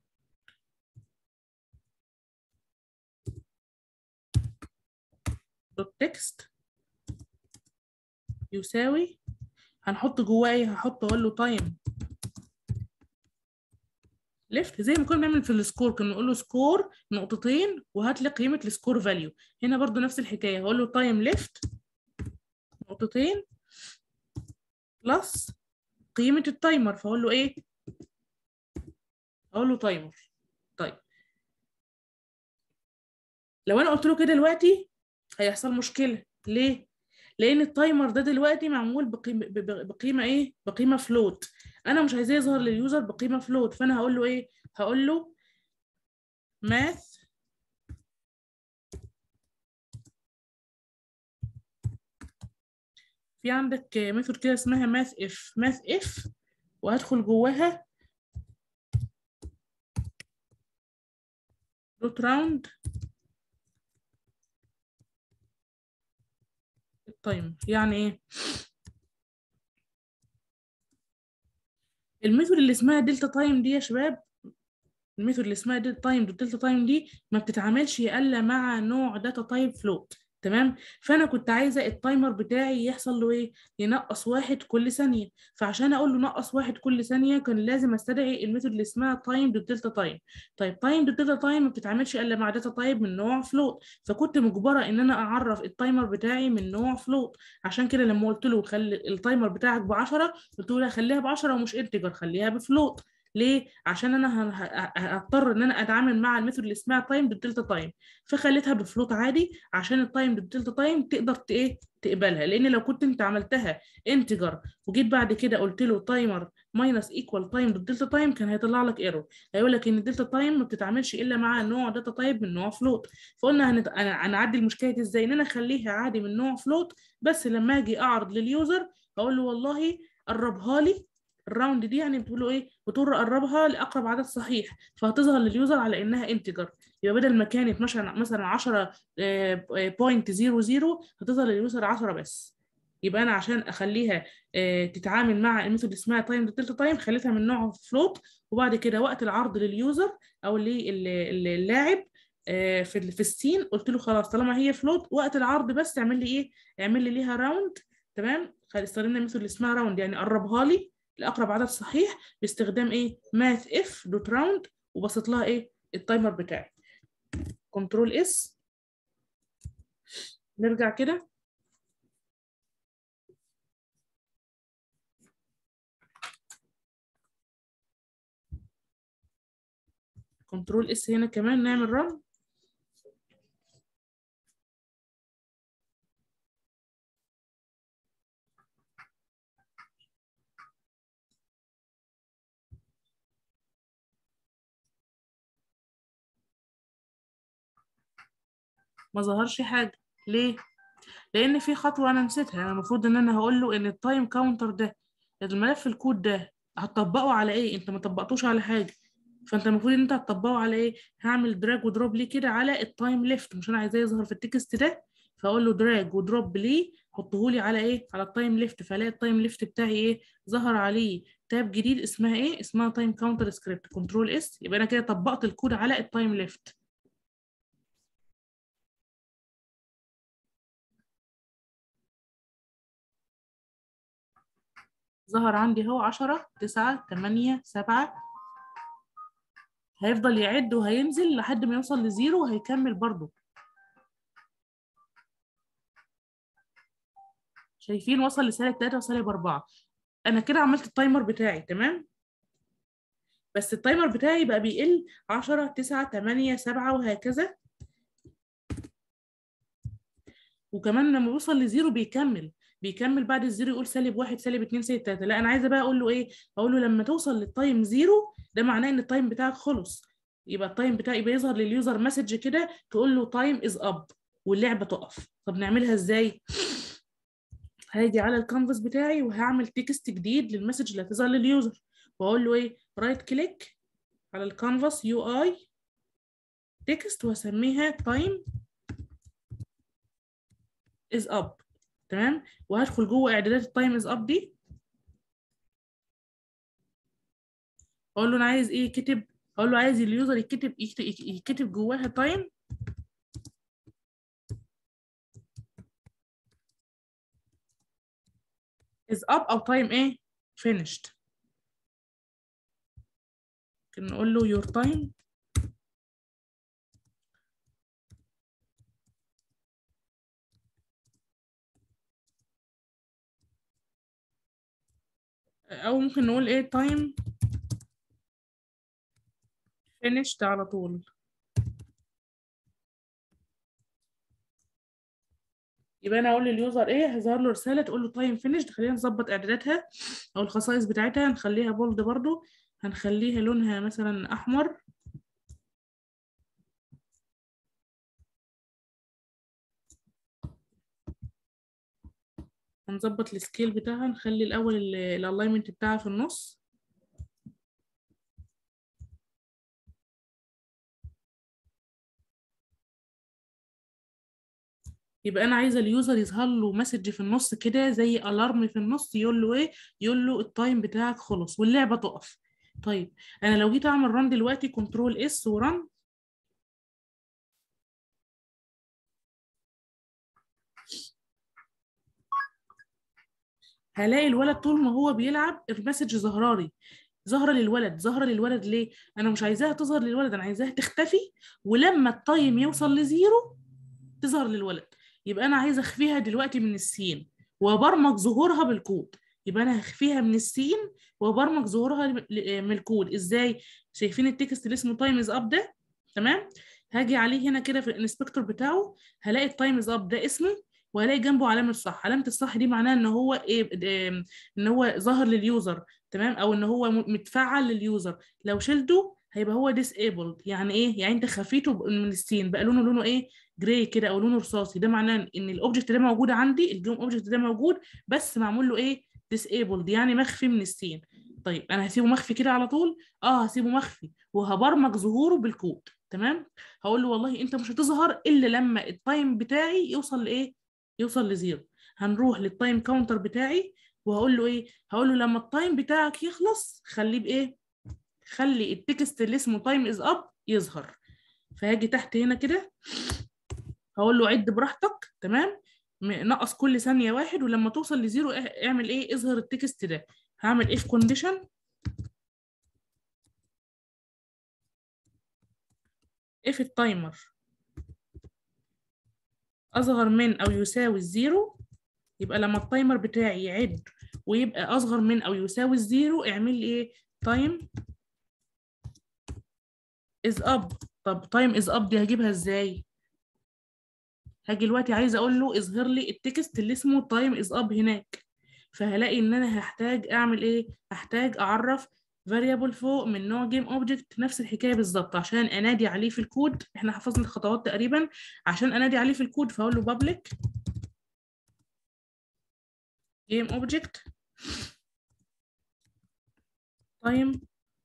دوت تكست يساوي هنحط جواه ايه هحط اقول له تايم ليفت زي ما كنا بنعمل في السكور كنا نقول له سكور نقطتين وهات لي قيمه السكور فاليو هنا برضو نفس الحكايه هقول له تايم ليفت نقطتين بلس قيمه التايمر فاقول له ايه اقول له تايمر طيب لو انا قلت له كده دلوقتي هيحصل مشكله ليه لان التايمر ده دلوقتي معمول بقيمه بقيمه ايه بقيمه فلوت انا مش عايزاه يظهر لليوزر بقيمه فلوت فانا هقول له ايه هقول له math في عندك ميثود كده اسمها math if math if وهدخل جواها دوت راوند التايم يعني ايه الميثود اللي اسمها دلتا تايم دي يا شباب الميثود اللي اسمها دلتا تايم دلتا تايم دي ما بتتعاملش الا مع نوع داتا تايب فلوت تمام فانا كنت عايزه التايمر بتاعي يحصل له ايه ينقص واحد كل ثانيه فعشان اقول له نقص واحد كل ثانيه كان لازم استدعي الميثود اللي اسمها تايم دوت دلتا تايم طيب تايم دوت دلتا تايم ما بتتعاملش الا مع داتا تايب من نوع فلوت فكنت مجبره ان انا اعرف التايمر بتاعي من نوع فلوت عشان كده لما قلت له خلي التايمر بتاعك ب 10 قلت له لا خليها ب 10 ومش انتجر خليها بفلوت ليه؟ عشان انا هضطر ان انا اتعامل مع الميثود اللي اسمها تايم بالدلتا تايم فخليتها بفلوت عادي عشان التايم بالدلتا تايم تقدر ايه تقبلها لان لو كنت انت عملتها انتجر وجيت بعد كده قلت له تايمر ماينس ايكوال تايم بالدلتا تايم كان هيطلع لك ايرور هيقول لك ان الدلتا تايم ما بتتعاملش الا مع نوع داتا تايب من نوع فلوت فقلنا هنت... انا هنعدي المشكله دي ازاي ان انا اخليها عادي من نوع فلوت بس لما اجي اعرض لليوزر اقول له والله قربها لي الراوند دي يعني بتقول له ايه بتقول قربها لاقرب عدد صحيح فهتظهر لليوزر على انها انتجر يبقى بدل ما كانت مثلا مثلا 10 بوينت 00 هتظهر لليوزر 10 بس يبقى انا عشان اخليها تتعامل مع الميثود اسمها تايم دلتا تايم خليتها من نوع فلوت وبعد كده وقت العرض لليوزر او للاعب في في السين قلت له خلاص طالما هي فلوت وقت العرض بس اعمل لي ايه اعمل لي ليها راوند تمام استخدمنا الميثود اللي اسمها راوند يعني قربها لي لاقرب عدد صحيح باستخدام ايه ماث اف دوت راوند وبسط لها ايه التايمر بتاعي كنترول اس نرجع كده كنترول اس هنا كمان نعمل رن ما ظهرش حاجة ليه؟ لأن في خطوة أنا نسيتها أنا المفروض إن أنا هقول له إن التايم كاونتر ده الملف الكود ده هتطبقه على إيه؟ أنت ما طبقتوش على حاجة فأنت المفروض إن أنت هتطبقه على إيه؟ هعمل دراج ودروب ليه كده على التايم ليفت مش أنا عايزاه يظهر في التكست ده فأقول له دراج ودروب ليه حطه لي على إيه؟ على التايم ليفت فألاقي التايم ليفت بتاعي إيه؟ ظهر عليه تاب جديد اسمها إيه؟ اسمها تايم كاونتر سكريبت كنترول اس يبقى أنا كده طبقت الكود على التايم ليفت ظهر عندي اهو عشرة تسعة تمانية سبعة هيفضل يعد وهينزل لحد ما يوصل لزيرو وهيكمل برضو شايفين وصل لسالب تلاتة وسالب أربعة أنا كده عملت التايمر بتاعي تمام بس التايمر بتاعي بقى بيقل عشرة تسعة تمانية سبعة وهكذا وكمان لما بيوصل لزيرو بيكمل بيكمل بعد الزيرو يقول سالب واحد سالب اتنين سالب تلاته لا انا عايزه بقى اقول له ايه اقول له لما توصل للتايم زيرو ده معناه ان التايم بتاعك خلص يبقى التايم بتاعي يبقى يظهر لليوزر مسج كده تقول له تايم از اب واللعبه تقف طب نعملها ازاي هاجي على الكانفاس بتاعي وهعمل تكست جديد للمسج اللي هتظهر لليوزر واقول له ايه رايت كليك على الكانفاس يو اي تكست واسميها تايم از اب تمام وهدخل جوه اعدادات التايم از اب دي اقول له انا عايز ايه كتب اقول له عايز اليوزر يكتب يكتب جواها تايم is up او تايم ايه finished ممكن نقول له your time او ممكن نقول ايه time finished على طول يبقى انا اقول لليوزر ايه هيظهر له رساله تقول له تايم فينيشد خلينا نظبط اعداداتها او الخصائص بتاعتها نخليها بولد برضو هنخليها لونها مثلا احمر هنظبط السكيل بتاعها نخلي الاول الالاينمنت بتاعها في النص يبقى انا عايزه اليوزر يظهر له مسج في النص كده زي الارم في النص يقول له ايه يقول له التايم بتاعك خلص واللعبه تقف طيب انا لو جيت اعمل ران دلوقتي كنترول اس وران هلاقي الولد طول ما هو بيلعب المسج ظهرالي ظاهره للولد ظاهره للولد ليه انا مش عايزاها تظهر للولد انا عايزاها تختفي ولما التايم يوصل لزيرو تظهر للولد يبقى انا عايزه اخفيها دلوقتي من السين وبرمج ظهورها بالكود يبقى انا هخفيها من السين وبرمج ظهورها من الكود ازاي شايفين التكست اللي اسمه تايم از اب ده تمام هاجي عليه هنا كده في الانسبكتور بتاعه هلاقي التايم از اب ده اسمه وهلاقي جنبه علامه صح علامه الصح دي معناها ان هو ايه ان هو ظاهر لليوزر تمام او ان هو متفعل لليوزر لو شلته هيبقى هو disabled يعني ايه يعني انت خفيته من السين بقى لونه لونه ايه جراي كده او لونه رصاصي ده معناه ان الاوبجكت ده موجود عندي الجيم اوبجكت ده موجود بس معمول له ايه disabled يعني مخفي من السين طيب انا هسيبه مخفي كده على طول اه هسيبه مخفي وهبرمج ظهوره بالكود تمام هقول له والله انت مش هتظهر الا لما التايم بتاعي يوصل لايه يوصل لزيرو هنروح للتايم كاونتر بتاعي وهقول له ايه هقول له لما التايم بتاعك يخلص خليه بايه خلي التكست اللي اسمه تايم از اب يظهر فهاجي تحت هنا كده هقول له عد براحتك تمام نقص كل ثانيه واحد ولما توصل لزيرو اعمل ايه اظهر التكست ده هعمل if condition if التايمر اصغر من او يساوي الزيرو يبقى لما التايمر بتاعي يعد ويبقى اصغر من او يساوي الزيرو اعمل لي ايه time is up طب time is up دي هجيبها ازاي هاجي دلوقتي عايزه اقول له اظهر لي التكست اللي اسمه time is up هناك فهلاقي ان انا هحتاج اعمل ايه هحتاج اعرف variable فوق من نوع game object نفس الحكايه بالظبط عشان انادي عليه في الكود احنا حفظنا الخطوات تقريبا عشان انادي عليه في الكود فاقول له public game object time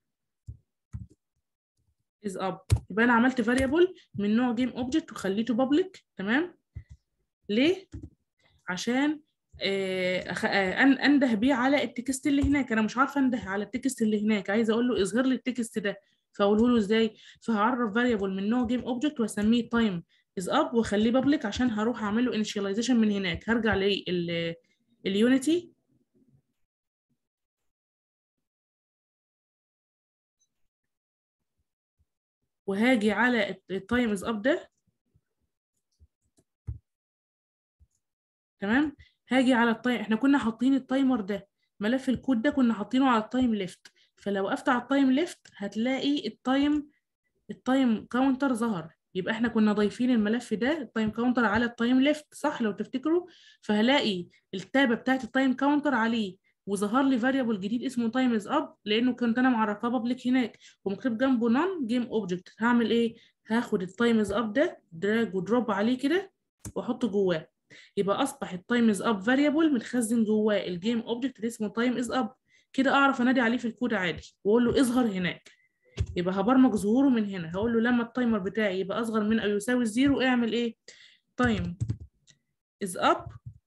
is up يبقى انا عملت variable من نوع game object وخليته public تمام ليه عشان أخ... انده بيه على التكست اللي هناك انا مش عارفه انده على التكست اللي هناك عايزه اقول له اظهر لي التكست ده فاقوله له ازاي فهعرف variable من نوع game object واسميه time is up واخليه public عشان هروح اعمل له initialization من هناك هرجع لل اليونيتي وهاجي على التايم از اب ده تمام هاجي على التايم احنا كنا حاطين التايمر ده ملف الكود ده كنا حاطينه على التايم ليفت فلو وقفت على التايم ليفت هتلاقي التايم التايم كاونتر ظهر يبقى احنا كنا ضايفين الملف ده التايم كاونتر على التايم ليفت صح لو تفتكروا فهلاقي التابه بتاعت التايم كاونتر عليه وظهر لي فاريبل جديد اسمه تايم از اب لانه كنت انا معرفاه بابليك هناك ومكتوب جنبه نون جيم اوبجكت هعمل ايه هاخد التايم از اب ده دراج ودروب عليه كده واحطه جواه يبقى اصبح التايم از اب فاريبل متخزن جواه الجيم اوبجكت اللي اسمه تايم از اب كده اعرف انادي عليه في الكود عادي واقول له اظهر هناك يبقى هبرمج ظهوره من هنا هقول له لما التايمر بتاعي يبقى اصغر من او يساوي الزيرو اعمل ايه تايم is up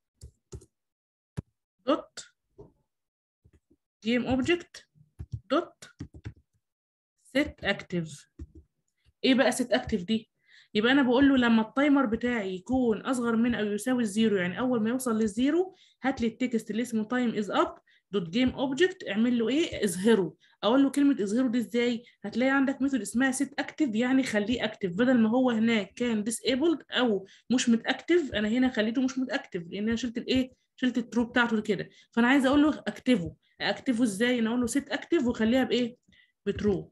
dot game object dot set active ايه بقى set active دي يبقى انا بقول له لما التايمر بتاعي يكون اصغر من او يساوي الزيرو يعني اول ما يوصل للزيرو هات لي التكست اللي اسمه time is up دوت جيم اوبجكت اعمل له ايه اظهره اقول له كلمه اظهره دي ازاي هتلاقي عندك ميثود اسمها set active يعني خليه اكتف بدل ما هو هناك كان disabled او مش متاكتف انا هنا خليته مش متاكتف لان انا شلت الايه شلت الترو بتاعته كده فانا عايزه اقول له اكتفه اكتفه ازاي انا اقول له set active وخليها بايه بترو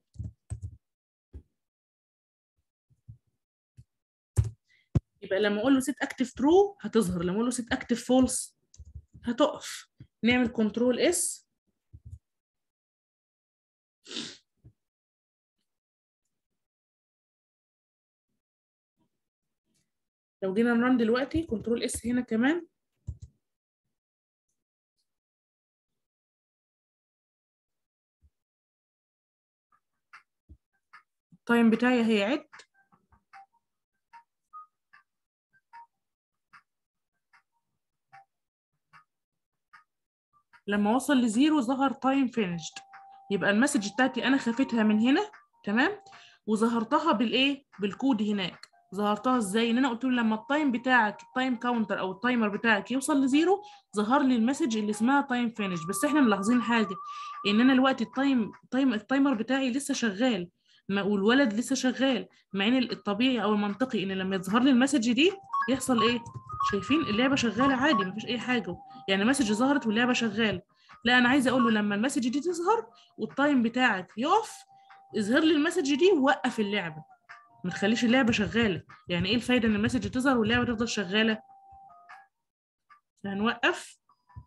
يبقى لما اقول له set active true هتظهر لما اقول له set active false هتقف نعمل كنترول اس لو جينا نرن دلوقتي كنترول اس هنا كمان التايم بتاعي هيعد لما وصل لزيرو ظهر تايم فينيشد يبقى المسج بتاعتي انا خافتها من هنا تمام وظهرتها بالايه بالكود هناك ظهرتها ازاي ان انا قلت له لما التايم بتاعك التايم كاونتر او التايمر بتاعك يوصل لزيرو ظهر لي المسج اللي اسمها تايم فينيش بس احنا ملاحظين حاجه ان انا الوقت التايم تايم التايمر بتاعي لسه شغال ما والولد لسه شغال مع ان الطبيعي او المنطقي ان لما يظهر لي المسج دي يحصل ايه شايفين اللعبه شغاله عادي مفيش اي حاجه يعني مسج ظهرت واللعبه شغاله لا انا عايزه اقول له لما المسج دي تظهر والتايم بتاعك يقف اظهر لي المسج دي ووقف اللعبه ما تخليش اللعبه شغاله يعني ايه الفايده ان المسج تظهر واللعبه تفضل شغاله هنوقف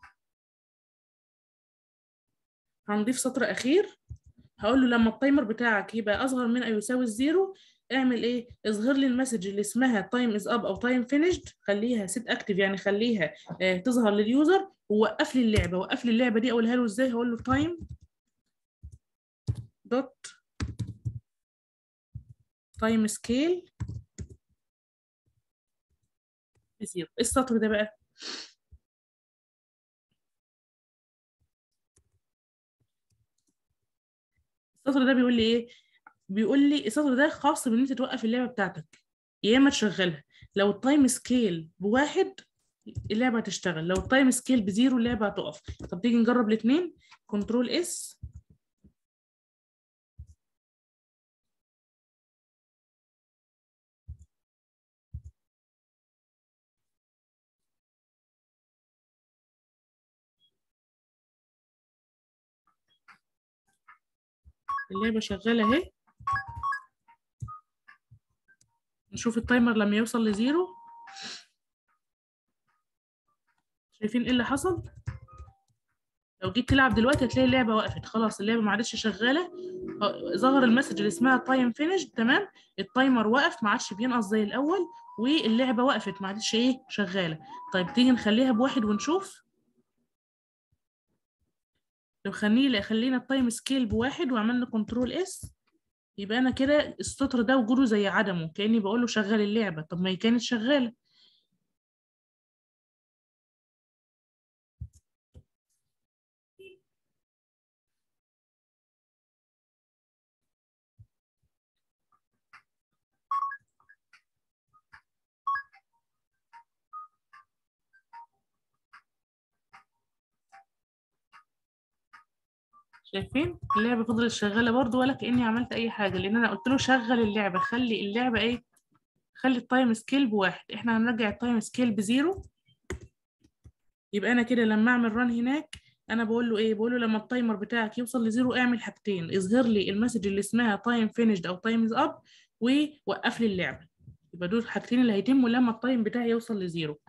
هنضيف سطر اخير هقول له لما التايمر بتاعك يبقى اصغر من او يساوي الزيرو اعمل ايه اظهر لي المسج اللي اسمها تايم از اب او تايم فينيشد خليها سيت اكتف يعني خليها آه تظهر لليوزر ووقف لي اللعبه وقف لي اللعبه دي اقولها له ازاي هقول له تايم دوت تايم سكيل بزيرو ايه السطر ده بقى السطر ده بيقول لي ايه بيقول لي السطر ده خاص بان انت توقف اللعبه بتاعتك يا اما تشغلها لو التايم سكيل بواحد اللعبه هتشتغل لو التايم سكيل بزيرو اللعبه هتقف طب تيجي نجرب الاثنين كنترول اس اللعبة شغالة اهي نشوف التايمر لما يوصل لزيرو شايفين ايه اللي حصل لو جيت تلعب دلوقتي هتلاقي اللعبة وقفت خلاص اللعبة ما عادش شغالة آه، ظهر المسج اللي اسمها تايم فينيش تمام التايمر وقف ما عادش بينقص زي الأول واللعبة وقفت ما عادش ايه شغالة طيب تيجي نخليها بواحد ونشوف لو خلينا خلينا التايم سكيل بواحد وعملنا كنترول اس يبقى انا كده السطر ده وجوده زي عدمه كاني بقول له شغل اللعبه طب ما هي كانت شغاله شايفين اللعبه فضلت شغاله برضو ولا كاني عملت اي حاجه لان انا قلت له شغل اللعبه خلي اللعبه ايه خلي التايم سكيل بواحد احنا هنرجع التايم سكيل بزيرو يبقى انا كده لما اعمل ران هناك انا بقول له ايه بقول له لما التايمر بتاعك يوصل لزيرو اعمل حاجتين اظهر لي المسج اللي اسمها تايم فينيشد او تايم از اب ووقف لي اللعبه يبقى دول الحاجتين اللي هيتموا لما التايم بتاعي يوصل لزيرو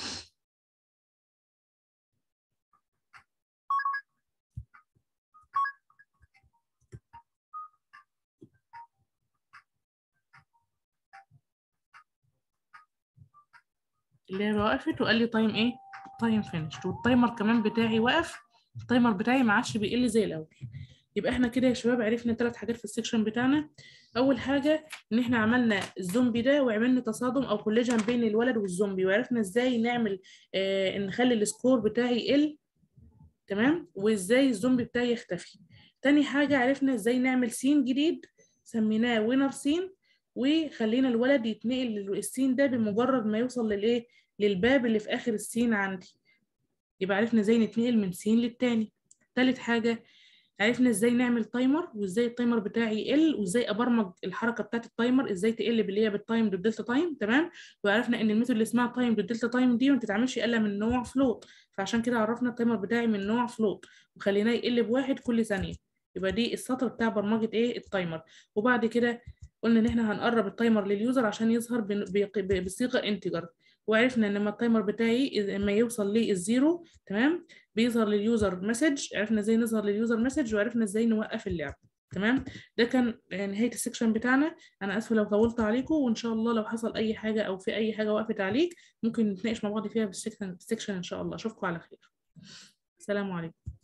اللعبة وقفت وقال لي تايم ايه تايم فينيش والتايمر كمان بتاعي وقف التايمر بتاعي ما عادش بيقل زي الاول يبقى احنا كده يا شباب عرفنا ثلاث حاجات في السكشن بتاعنا اول حاجه ان احنا عملنا الزومبي ده وعملنا تصادم او كوليجن بين الولد والزومبي وعرفنا ازاي نعمل آه نخلي السكور بتاعي يقل تمام وازاي الزومبي بتاعي يختفي تاني حاجه عرفنا ازاي نعمل سين جديد سميناه وينر سين وخلينا الولد يتنقل السين ده بمجرد ما يوصل للايه للباب اللي في اخر السين عندي يبقى عرفنا ازاي نتنقل من سين للتاني تالت حاجه عرفنا ازاي نعمل تايمر وازاي التايمر بتاعي يقل وازاي ابرمج الحركه بتاعت التايمر ازاي تقل باللي هي بالتايم بالدلتا تايم تمام وعرفنا ان الميثود اللي اسمها تايم بالدلتا تايم دي ما بتتعملش الا من نوع فلوت فعشان كده عرفنا التايمر بتاعي من نوع فلوت وخليناه يقل بواحد كل ثانيه يبقى دي السطر بتاع برمجه ايه التايمر وبعد كده قلنا ان احنا هنقرب التايمر لليوزر عشان يظهر بصيغه انتجر وعرفنا ان لما التايمر بتاعي لما يوصل للزيرو تمام بيظهر لليوزر مسج عرفنا ازاي نظهر لليوزر مسج وعرفنا ازاي نوقف اللعب تمام ده كان نهايه السكشن بتاعنا انا اسفه لو طولت عليكم وان شاء الله لو حصل اي حاجه او في اي حاجه وقفت عليك ممكن نتناقش مع بعض فيها في السكشن ان شاء الله اشوفكم على خير السلام عليكم